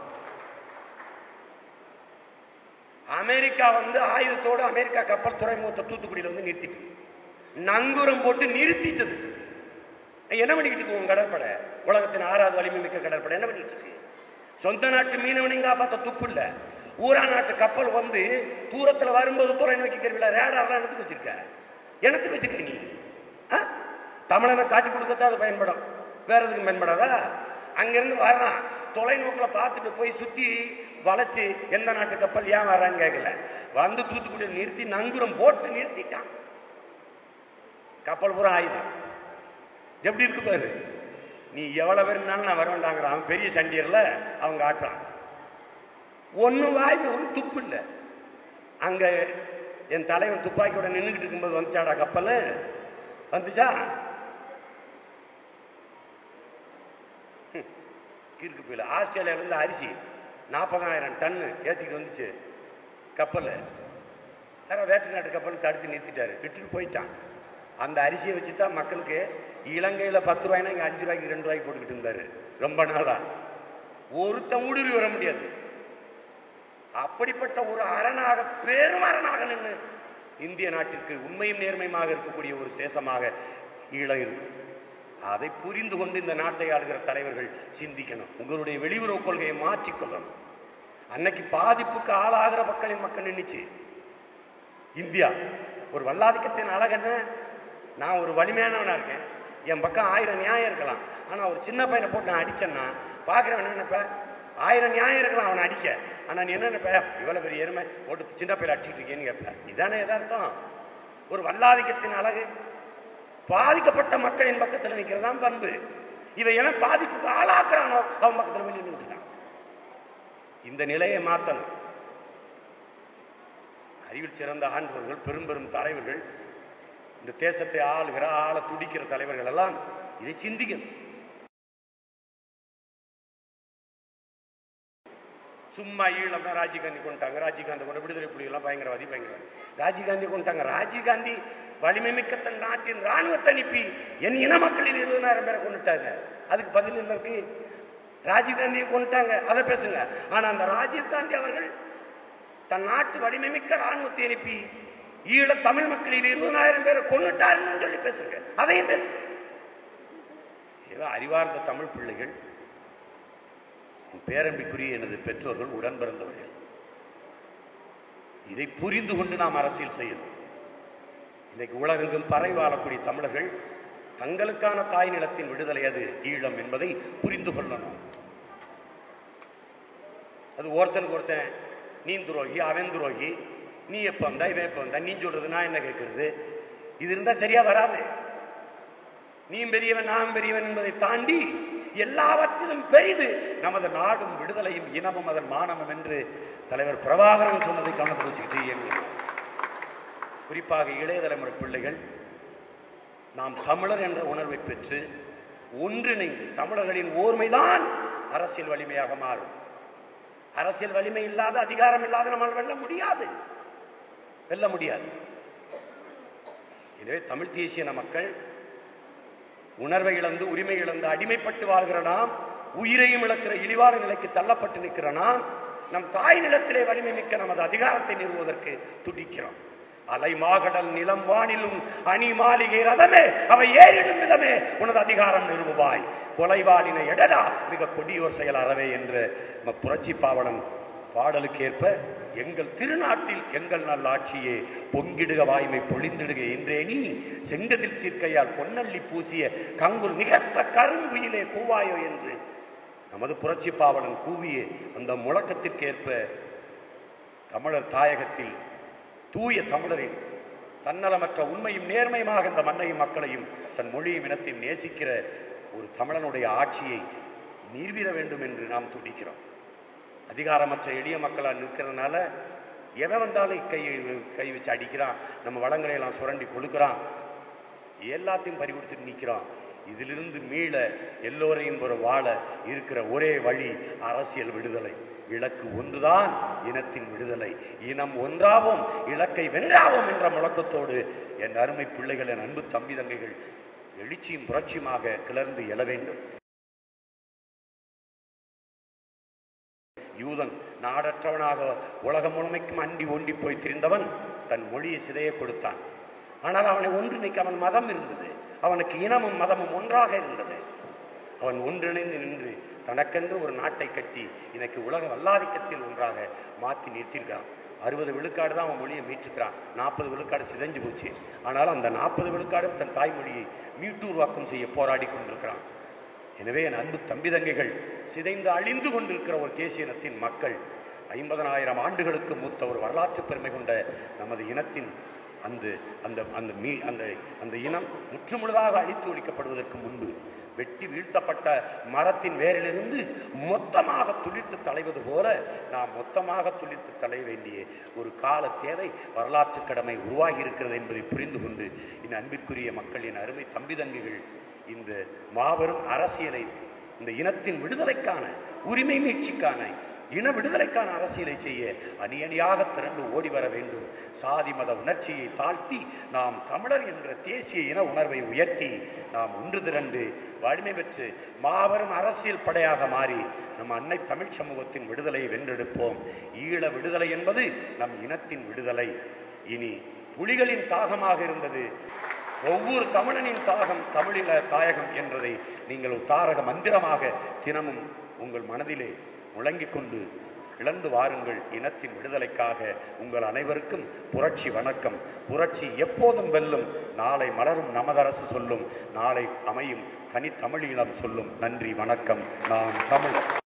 அமெரிக்கா வந்து ஆயுதத்தோடு அமெரிக்கா கப்பல் துறைமுகத்தை தூத்துக்குடியில வந்து நிறுத்திட்டு நங்கூரம் போட்டு நிறுத்திட்டது என்ன பண்ணிக்கிட்டு இருக்கு உங்க கடற்படை உலகத்தின் ஆறாவது வலிமை மிக்க கடற்படை என்ன பண்ணிட்டு இருக்கு சொந்த நாட்டு மீனவனையும் காப்பாற்ற துப்பு இல்ல ஊரா நாட்டு கப்பல் வந்து தூரத்துல வரும்போது துறை நோக்கி கருவில ரேடார்லாம் எடுத்து வச்சிருக்க எனக்கு வச்சிருக்க நீ ஆ? தமிழனை காட்டி கொடுக்கத்தான் அது பயன்படும் வேற எதுக்கு பயன்படாதா அங்கிருந்து வர்றான் தொலைநோக்கில் பார்த்துட்டு போய் சுத்தி வளைச்சு எந்த நாட்டு கப்பல் ஏன் வர்றான்னு கேட்கல வந்து தூத்துக்குடி நிறுத்தி நங்குரம் போட்டு நிறுத்திட்டான் கப்பல் பூரா ஆயுதம் எப்படி இருக்கு பாரு நீ எவ்வளவு பேர் இருந்தாலும் நான் வரவேண்டாங்கிறான் அவன் பெரிய சண்டியர்ல அவங்க ஆட்டுறான் ஒண்ணு வாய்ப்பு ஒரு துப்பு இல்லை அங்க என் தலைவன் துப்பாக்கியோட நின்றுக்கிட்டு இருக்கும்போது வந்துச்சாடா கப்பல் வந்துச்சா ஹம், கிறுக்கு போயில ஆஸ்திரேலியால இருந்து அரிசி நாற்பதாயிரம் டன்னு ஏத்திட்டு வந்துச்சு கப்பல் யாரோ வேற்று நாட்டு கப்பல் தடுத்து நிறுத்திட்டாரு விட்டுட்டு போயிட்டான் அந்த அரிசியை வச்சு தான் மக்களுக்கு இலங்கையில பத்து ரூபாய்னா இங்க அஞ்சு ரூபாய்க்கு ரெண்டு ரூபாய்க்கு போட்டுக்கிட்டு இருந்தாரு ரொம்ப நாளா ஒருத்தன் ஊடுருவி வர முடியாது அப்படிப்பட்ட ஒரு அரணாக பெரும் அரணாக நின்று இந்திய நாட்டிற்கு உண்மையும் நேர்மையுமாக இருக்கக்கூடிய ஒரு தேசமாக ஈழம் இருக்கு அதை புரிந்து கொண்டு இந்த நாட்டை ஆளுகிற தலைவர்கள் சிந்திக்கணும் உங்களுடைய வெளியுறவு கொள்கையை மாற்றிக்கொள்ளணும் அன்னைக்கு பாதிப்புக்கு ஆளாகிற மக்களின் மக்கள் நின்னுச்சு இந்தியா ஒரு வல்லாதிக்கத்தின் அழகென்ன நான் ஒரு வலிமையானவனா இருக்கேன் என் பக்கம் ஆயிரம் நியாயம் இருக்கலாம் ஆனா ஒரு சின்ன பையனை போட்டு நான் அடிச்சேன்னா பார்க்குறவன் என்ன நினைப்ப ஆயிரம் நியாயம் இருக்கலாம் அவனை அடிக்க ஆனா நீ என்ன நினைப்ப இவ்வளவு பெரிய எருமை போட்டு சின்ன பையன் அடிச்சிட்டு இருக்கேன்னு கேட்ப இதானே எதார்த்தம் ஒரு வல்லாதிக்கத்தின் அழகு பாதிக்கப்பட்ட மக்களின் பக்கத்தில் நிற்கிறதான் பண்பு இவன் எவன் பாதிப்புக்கு ஆளாக்குறானோ அவன் பக்கத்தில் வெளியே நின்றுட்டான் இந்த நிலையை மாத்தணும் அறிவில் சிறந்த ஆண்டவர்கள் பெரும் பெரும் தலைவர்கள் இந்த தேசத்தை ஆளுகிற ஆள துடிக்கிற தலைவர்கள் எல்லாம் இதை சிந்திக்கணும் சும்மா ஈழம் தான் ராஜீவ்காந்தி கொண்டாங்க ராஜீவ்காந்தி கொண்ட விடுதலை புலிகள்லாம் பயங்கரவாதி பயங்கரவாதி ராஜீவ்காந்தி கொண்டாங்க ராஜீவ்காந்தி வலிமை மிக்க தன் நாட்டின் ராணுவத்தை அனுப்பி என் இன மக்களில் இருபதாயிரம் பேரை கொண்டுட்டாங்க அதுக்கு பதில் என்ன இருக்கு ராஜீவ்காந்தியை கொண்டுட்டாங்க அதை பேசுங்க ஆனா அந்த ராஜீவ்காந்தி அவர்கள் தன் நாட்டு வலிமை மிக்க ராணுவத்தை அனுப்பி ஈழ தமிழ் மக்களில் இருபதாயிரம் பேரை கொண்டுட்டாருன்னு சொல்லி பேசுங்க அதையும் பேசுங்க ஏதோ அறிவார்ந்த தமிழ் பிள்ளைகள் என் பேரன்பிற்குரிய எனது பெற்றோர்கள் உடன் பிறந்தவர்கள் இதை புரிந்து கொண்டு நாம் அரசியல் செய்யணும் இன்னைக்கு உலகெங்கும் பறை வாழக்கூடிய தமிழர்கள் தங்களுக்கான தாய் நிலத்தின் விடுதலை அது ஈழம் என்பதை புரிந்து கொள்ளணும் அது ஒருத்தனுக்கு ஒருத்தன் நீ துரோகி அவன் துரோகி நீ எப்போ வந்தா இவன் எப்போ வந்தா நீ சொல்றது நான் என்ன கேட்கறது இது இருந்தா சரியா வராது நீ பெரியவன் நான் பெரியவன் என்பதை தாண்டி எல்லாவற்றிலும் பெரிது நமது நாடும் விடுதலையும் இனமும் அதன் மானமும் என்று தலைவர் பிரபாகரன் சொன்னதை கவனத்தில் வச்சுக்கிட்டு இயங்குகிறோம். குறிப்பாக இளைய தலைமுறை பிள்ளைகள் நாம் தமிழர் என்ற உணர்வை பெற்று ஒன்றிணைந்து தமிழர்களின் ஓர்மைதான் அரசியல் வலிமையாக மாறும் அரசியல் வலிமை இல்லாத அதிகாரம் இல்லாத நம்மால் வெல்ல முடியாது வெல்ல முடியாது எனவே தமிழ் தேசிய மக்கள் உணர்வை இழந்து உரிமை இழந்து அடிமைப்பட்டு வாழ்கிற நாம் உயிரையும் இழக்கிற இழிவான நிலைக்கு தள்ளப்பட்டு நிற்கிற நாம் நம் தாய் நிலத்திலே வலிமை மிக்க நமது அதிகாரத்தை நிறுவுவதற்கு துடிக்கிறோம் அலை மாகடல் நிலம் வானிலும் அணி மாளிகை ரதமே அவை ஏறிடும் விதமே உனது அதிகாரம் நிறுவுவாய் கொலைவாளின எடடா மிக கொடியோர் செயல் அறவே என்று நம்ம புரட்சி பாவலன் பாடலுக்கேற்ப எங்கள் திருநாட்டில் எங்கள் நல்லாட்சியே பொங்கிடுக வாய்மை பொழிந்திடுக என்றே நீ செங்கதில் சீர்க்கையால் பொன்னள்ளி பூசிய கங்குல் நிகழ்த்த கருங்குயிலே கூவாயோ என்று நமது புரட்சி பாவலன் கூவிய அந்த முழக்கத்திற்கேற்ப தமிழர் தாயகத்தில் தூய தமிழரின் தன்னலமற்ற உண்மையும் நேர்மையுமாக இந்த மண்ணையும் மக்களையும் தன் மொழியும் இனத்தையும் நேசிக்கிற ஒரு தமிழனுடைய ஆட்சியை நிறுவிட வேண்டும் என்று நாம் துடிக்கிறோம் அதிகாரமற்ற எளிய மக்களாக நிற்கிறதுனால எவன் வந்தாலும் கை கை வச்சு அடிக்கிறான் நம்ம வளங்களை எல்லாம் சுரண்டி கொடுக்குறான் எல்லாத்தையும் பறிகொடுத்துட்டு நிற்கிறோம் இதிலிருந்து மீள எல்லோரையும் ஒரு வாழ இருக்கிற ஒரே வழி அரசியல் விடுதலை இலக்கு ஒன்றுதான் இனத்தின் விடுதலை இனம் ஒன்றாவோம் இலக்கை வென்றாவோம் என்ற முழக்கத்தோடு என் அருமை பிள்ளைகள் என் அன்பு தம்பி தங்கைகள் எழுச்சியும் புரட்சியுமாக கிளர்ந்து எழ வேண்டும் யூதன் நாடற்றவனாக உலகம் முழுமைக்கும் அண்டி ஒண்டி போய் திரிந்தவன் தன் மொழியை சிதைய கொடுத்தான் ஆனால் அவனை ஒன்றிணைக்க அவன் மதம் இருந்தது அவனுக்கு இனமும் மதமும் ஒன்றாக இருந்தது அவன் ஒன்றிணைந்து நின்று தனக்கென்று ஒரு நாட்டை கட்டி இன்னைக்கு உலக வல்லாதிக்கத்தில் ஒன்றாக மாற்றி நிறுத்தியிருக்கான் அறுபது விழுக்காடு தான் அவன் மொழியை மீட்டுக்கிறான் நாற்பது விழுக்காடு சிதைஞ்சு போச்சு ஆனால் அந்த நாற்பது விழுக்காடு தன் தாய்மொழியை மீட்டுருவாக்கம் செய்ய போராடி கொண்டிருக்கிறான் எனவே என் அன்பு தம்பி தங்கைகள் சிதைந்து அழிந்து கொண்டிருக்கிற ஒரு தேசிய இனத்தின் மக்கள் ஐம்பதனாயிரம் ஆண்டுகளுக்கு மூத்த ஒரு வரலாற்று பெருமை கொண்ட நமது இனத்தின் அந்த அந்த அந்த மீ அந்த அந்த இனம் முற்றுமுழுதாக அழித்து ஒழிக்கப்படுவதற்கு முன்பு வெட்டி வீழ்த்தப்பட்ட மரத்தின் வேரிலிருந்து மொத்தமாக துளிர்த்து தலைவது போல நாம் மொத்தமாக துளிர்த்து தலைய வேண்டிய ஒரு கால தேவை வரலாற்று கடமை உருவாகி இருக்கிறது என்பதை புரிந்து கொண்டு இந்த அன்பிற்குரிய மக்களின் அருமை தம்பி தங்கிகள் இந்த மாபெரும் அரசியலை இந்த இனத்தின் விடுதலைக்கான உரிமை மீட்சிக்கான இன விடுதலைக்கான அரசியலை செய்ய அணி அணியாக திரண்டு ஓடி வர வேண்டும் சாதி மத உணர்ச்சியை தாழ்த்தி நாம் தமிழர் என்ற தேசிய இன உணர்வை உயர்த்தி நாம் ஒன்று திரண்டு வலிமை பெற்று மாபெரும் அரசியல் படையாக மாறி நம் அன்னை தமிழ் சமூகத்தின் விடுதலையை வென்றெடுப்போம் ஈழ விடுதலை என்பது நம் இனத்தின் விடுதலை இனி புலிகளின் தாகமாக இருந்தது ஒவ்வொரு தமிழனின் தாகம் தமிழில தாயகம் என்பதை நீங்கள் ஒரு தாரக மந்திரமாக தினமும் உங்கள் மனதிலே முழங்கிக் கொண்டு இழந்து வாருங்கள் இனத்தின் விடுதலைக்காக உங்கள் அனைவருக்கும் புரட்சி வணக்கம் புரட்சி எப்போதும் வெல்லும் நாளை மலரும் நமதரசு சொல்லும் நாளை அமையும் தனித்தமிழீழம் சொல்லும் நன்றி வணக்கம் நான் தமிழ்